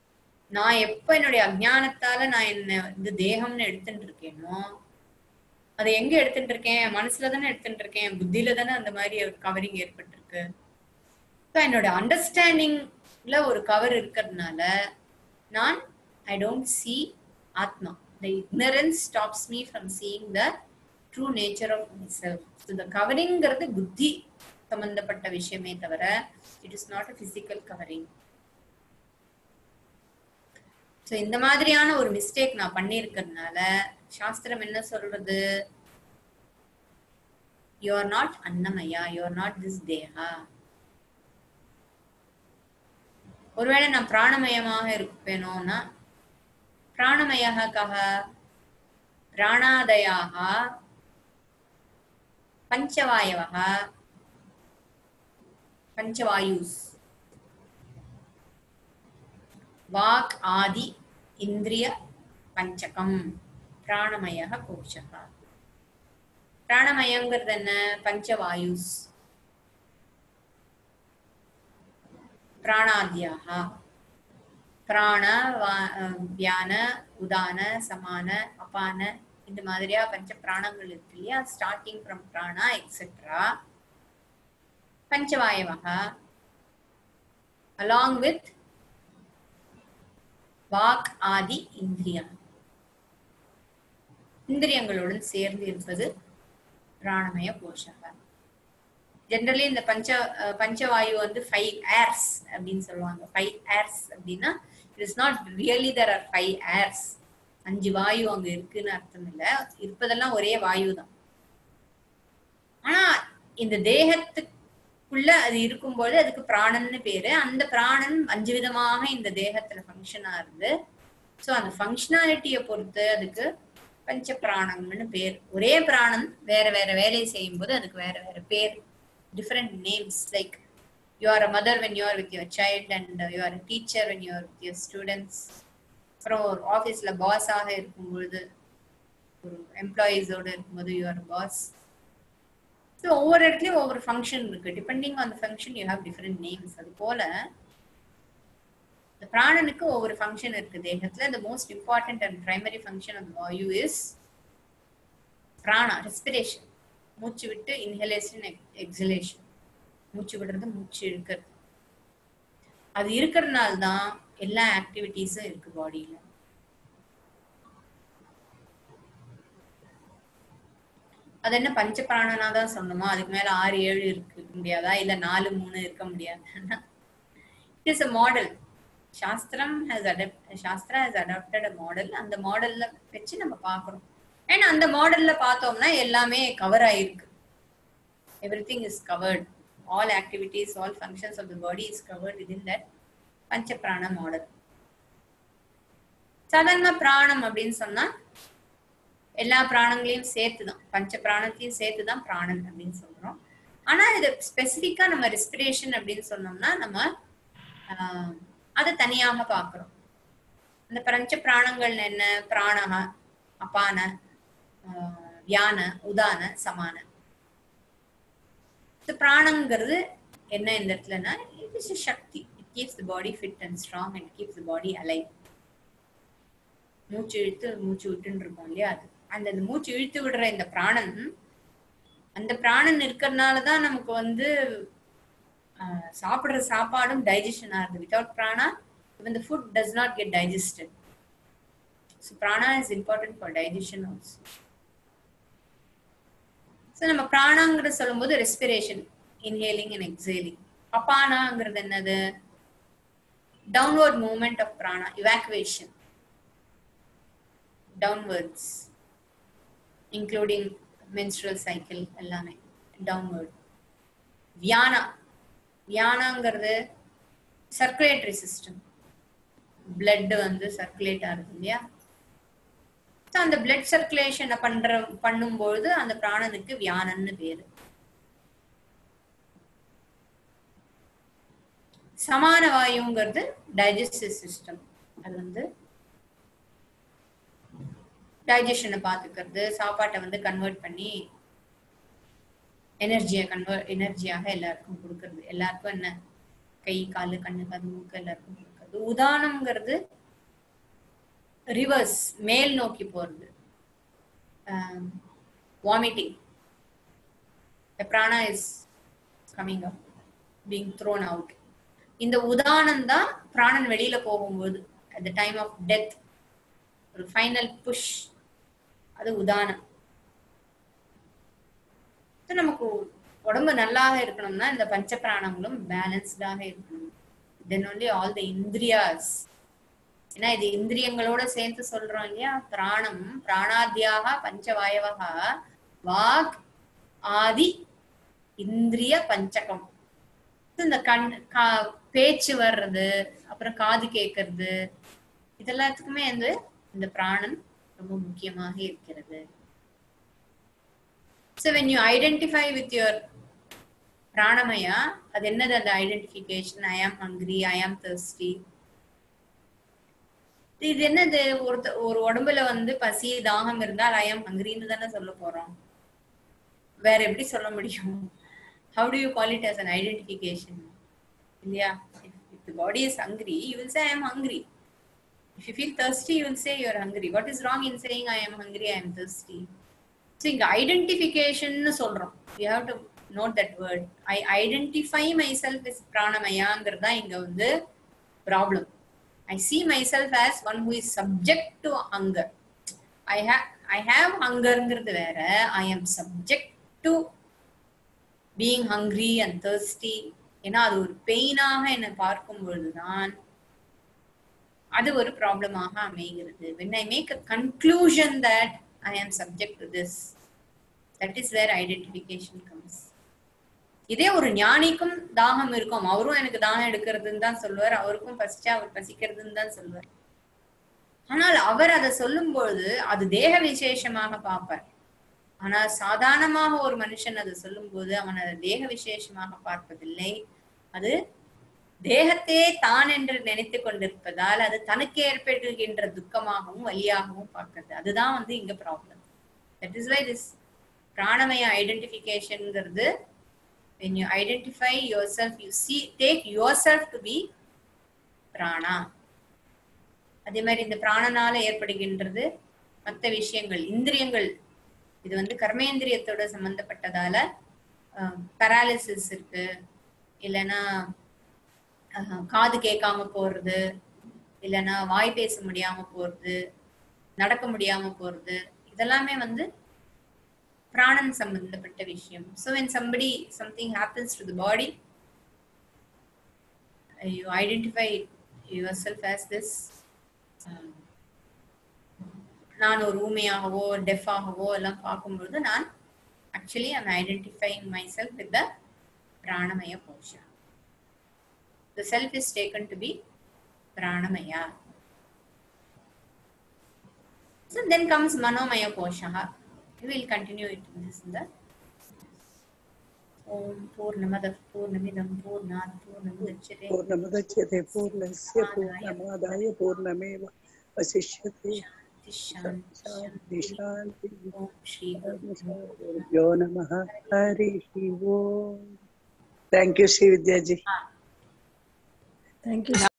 நான் எப்ப என்னுடைய அஜானத்தால நான் என்ன இந்த தேகம்னு எடுத்துட்டு இருக்கேனோ அதை எங்க எடுத்துட்டு இருக்கேன் மனசுல தானே எடுத்துட்டு இருக்கேன் புத்தியில தானே அந்த மாதிரி ஒரு கவரிங் ஏற்பட்டிருக்கு ஸோ என்னோட அண்டர்ஸ்டாண்டிங்ல ஒரு கவர் இருக்கிறதுனால நான் ஐ டோன்ட் சி ஆத்மா the ignorance stops me from seeing the true nature of myself so the கவரிங்கிறது புத்தி சம்பந்தப்பட்ட விஷயமே தவிர it is not a physical covering so இந்த மாதிரியான ஒரு மிஸ்டேக் நான் பண்ணியிருக்கிறதுனால சாஸ்திரம் என்ன சொல்றது யூ ஆர் நாட் அன்னமயா யூ ஆர் நாட் திஸ் தேஹா ஒருவேளை நான் பிராணமயமாக இருப்பேனோனா பிராணமயாக கஹ பிராணாதயாக பஞ்சவாயவः பஞ்சவாயுஸ் வாக் ஆதி இந்திரிய பஞ்சகம் பிராணமய கோஷக பிராணமயங்கிறது என்ன பஞ்சவாயுஸ் பிராணாத்யாக பிராண வா- அஹ் வியான உதான சமான அபான இந்த மாதிரியா பஞ்ச பிராணங்கள் இருக்கு இல்லையா ஸ்டார்டிங் ஃப்ரம் பிராணா எக்ஸெட்ரா பஞ்சவாயவக அலாங் வித் வாக் ஆதி இந்திரியம் இந்திரியங்களுடன் சேர்ந்து இருப்பது பிராணமய கோஷக ஜென்ரலி இந்த பஞ்ச அஹ், பஞ்சவாயு வந்து ஃபைவ் ஏர்ஸ் அப்படின்னு சொல்லுவாங்க ஃபைவ் ஏர்ஸ் அப்படின்னா it is not really there are five airs அஞ்சு வாயு அங்க இருக்குன்னு அர்த்தம் இல்ல இருப்பதெல்லாம் ஒரே வாயு தான் ஆனா இந்த தேகத்துக்குள்ள அது இருக்கும்போது அதுக்கு பிராணன்னு பேரு அந்த பிராணன் அஞ்சு விதமாக இந்த தேகத்துல ஃபங்க்ஷன் ஆகுது ஸோ அந்த ஃபங்க்ஷனாலிட்டியை பொறுத்து அதுக்கு பஞ்ச பிராணம்னு பேர் ஒரே பிராணம் வேற வேற வேலையை செய்யும் போது அதுக்கு வேற வேற பேர் different names like you are a mother when you are with your child and you are a teacher when you are with your students அப்புறம் ஒரு ஆஃபீஸ்ல பாஸாக இருக்கும்பொழுது ஒரு எம்ப்ளாயீஸோட இருக்கும்போது யூ ஆர் பாஸ் ஸோ ஒவ்வொரு இடத்துலயும் ஒவ்வொரு ஃபங்க்ஷன் இருக்கு depending on the function you have different names அது போல இந்த பிராணனுக்கு ஒவ்வொரு ஃபங்க்ஷன் இருக்கு தேகத்துல the most important and primary function of வாயு இஸ் பிராணா ரெஸ்பிரேஷன் மூச்சு விட்டு இன்ஹலேஷன் எக்ஸலேஷன் மூச்சு விடுறது மூச்சு இழுக்கிறது அது இருக்கிறதுனால தான் எல்லா ஆக்டிவிட்டீஸும் இருக்கு பாடியில அது என்ன பஞ்ச பிராணனா தான் சொன்னோமா அதுக்கு மேல ஆறு ஏழு இருக்க முடியாதா இல்ல நாலு மூணு இருக்க முடியாதா இட் இஸ் அ மாடல் சாஸ்திரம் ஹேஸ் அடாப்ட் சாஸ்திரா ஹேஸ் அடாப்டட் அ மாடல் அந்த மாடல்ல வச்சு நம்ம பார்க்கறோம் ஏன்னா அந்த மாடல்ல பார்த்தோம்னா எல்லாமே கவர் ஆயிருக்கு everything is covered all activities all functions of the body is covered with that பஞ்ச பிராண மாடல் சாதாரண பிராணம் அப்படின்னு சொன்னா எல்லா பிராணங்களையும் சேர்த்து தான் பஞ்ச பிராணத்தையும் சேர்த்து தான் பிராணன் அப்படின்னு சொல்றோம் ஆனா இது ஸ்பெசிஃபிக்கா நம்ம ரெஸ்பிரேஷன் அப்படின்னு சொன்னோம்னா நம்ம ஆஹ், அதை தனியாக பார்க்கிறோம் அந்த பஞ்ச பிராணங்கள் என்ன பிராணக அபான ஆஹ், வியான உதான சமான இந்த பிராணங்கிறது என்ன இந்த இடத்துலனா இட் இஸ் சக்தி it keeps the body fit and strong and keeps the body alive மூச்சு இழுத்து மூச்சு விட்டுன்னு இருக்கோம் இல்லையா அது அந்த அந்த மூச்சு இழுத்து விடுற இந்த பிராணன் அந்த பிராணன் இருக்கிறதுனால தான் நமக்கு வந்து ஆஹ், சாப்பிடுற சாப்பாடும் டைஜஷன் ஆகுது வித்தவுட் பிராணா even the food does not get digested so prana is important for digestion also so நம்ம பிராணாங்கிறத சொல்லும்போது ரெஸ்பிரேஷன் இன்ஹேலிங் அண்ட் எக்ஸேலிங் அப்பானாங்கிறது என்னது டவுன்வர்ட் மூவ்மெண்ட் ஆஃப் பிராணா evacuation downwards including menstrual cycle எல்லாமே டவுன்வர்ட் வியானா வியானாங்கிறது சர்க்குலேட்டரி சிஸ்டம் பிளட் வந்து சர்க்குலேட் ஆகுது இல்லையா So, அந்த பிளட் சர்க்குலேஷனை பண்ற பண்ணும்பொழுது அந்த பிராணனுக்கு வியானன்னு பேரு சமான வாயுங்கிறது டைஜஸ்டிவ் சிஸ்டம் அது வந்து டைஜஷனை பார்த்துக்கிறது சாப்பாட்டை வந்து கன்வெர்ட் பண்ணி எனர்ஜியை கன்வெர்ட் எனர்ஜியாக எல்லாருக்கும் கொடுக்கறது எல்லாருக்கும் என்ன கை காலு கண்ணு காது மூக்கு எல்லாருக்கும் கொடுக்கறது உதானம்ங்கிறது ரிவர்ஸ் மேல் நோக்கி போறது ஆம், vomiting. The prana is coming up, being thrown out. இந்த உதானம் தான் பிராணன் வெளியில போகும்போது at the time of death ஒரு ஃபைனல் புஷ் அது உதானம் So, நமக்கு உடம்பு நல்லாக இருக்கணும்னா இந்த பஞ்ச பிராணங்களும் பேலன்ஸ்டாக இருக்கணும் தென் only ஆல் த இந்திரியாஸ் ஏன்னா இது இந்திரியங்களோட சேர்த்து சொல்றோம் இல்லையா பிராணம் பிராணாத்தியாக பஞ்சவாயவகா வாக் ஆதி இந்திரிய பஞ்சகம் இந்த கண் கா பேச்சு வர்றது அப்புறம் காது கேட்கறது இதெல்லாத்துக்குமே வந்து இந்த பிராணன் ரொம்ப முக்கியமாக இருக்கிறது so when you identify with your பிராணமயா அது என்னது அந்த ஐடென்டிஃபிகேஷன் ஐ ஆம் ஹங்க்ரி ஐ ஆம் thirsty இது என்னது ஒருத்த ஒரு உடம்புல வந்து பசி தாகம் இருந்தால் ஐ ஆம் ஹங்கிரின்னு தானே சொல்ல போறோம் வேற எப்படி சொல்ல முடியும் how do you call it as an identification இல்லையா if the body is hungry you will say I am hungry if you feel thirsty you will say you are hungry what is wrong in saying i am hungry i am thirsty so இங்க identification சொல்றோம் you have to note that word i identify myself as பிராணமயாங்கிறது தான் இங்க வந்து problem I see myself as one who is subject to hunger. I have I have hungerங்கிறது வேற I am subject to being hungry and thirsty ஏன்னா அது ஒரு பெயினாக என்னை பார்க்கும் பொழுதுதான் அது ஒரு ப்ராப்ளமாக அமைகிறது when I make a conclusion that I am subject to this that is where identification comes இதே ஒரு ஞானிக்கும் தாகம் இருக்கும் அவரும் எனக்கு தாகம் எடுக்கிறதுன்னு தான் சொல்லுவார் அவருக்கும் பசிச்சா அவர் பசிக்கிறதுன்னு தான் சொல்லுவார் ஆனால் அவர் அதை சொல்லும்பொழுது அது தேக விசேஷமாக பார்ப்பார் ஆனால் சாதாரணமாக ஒரு மனுஷன் அதை சொல்லும்போது அவன் அதை தேக விசேஷமாக பார்ப்பதில்லை அது தேகத்தையே தான் என்று நினைத்து கொண்டிருப்பதால் அது தனக்கு ஏற்படுகின்ற துக்கமாகவும் வலியாகவும் பார்க்கிறது அதுதான் வந்து இங்க problem that is why this pranamaya ஐடென்டிஃபிகேஷன்ங்கிறது when you identify yourself you see take yourself to be prana அதே மாதிரி இந்த பிராணனால ஏற்படுகின்றது மற்ற விஷயங்கள் இந்திரியங்கள் இது வந்து கர்மேந்திரியத்தோட சம்பந்தப்பட்டதால பராலிசிஸ் இருக்கு இல்லைன்னா அஹ், காது கேட்காம போறது இல்லைன்னா வாய் பேச முடியாம போறது நடக்க முடியாம போறது இதெல்லாமே வந்து பிராணன் சம்பந்தப்பட்ட விஷயம் so when somebody something happens to the body uh, you identify yourself as this um, நான் ஒரு ஊமையாகவோ டெஃபாகவோ எல்லாம் பார்க்கும்பொழுது நான் actually I'm identifying myself with the pranamaya kosha the self is taken to be pranamaya So then comes Manomaya Kosha. We will continue it in this in the Om Purnamadah Purnamidam Purnat Purnamudachyate पूर्णमुदच्यते पूर्णस्य पूर्णमादाय पूर्णमेव वसिष्यते Shanti शान्ति शान्ति Om Shri गुरुभ्यो नमः हरिः ओम् thank you Shri Vidya ji Thank you.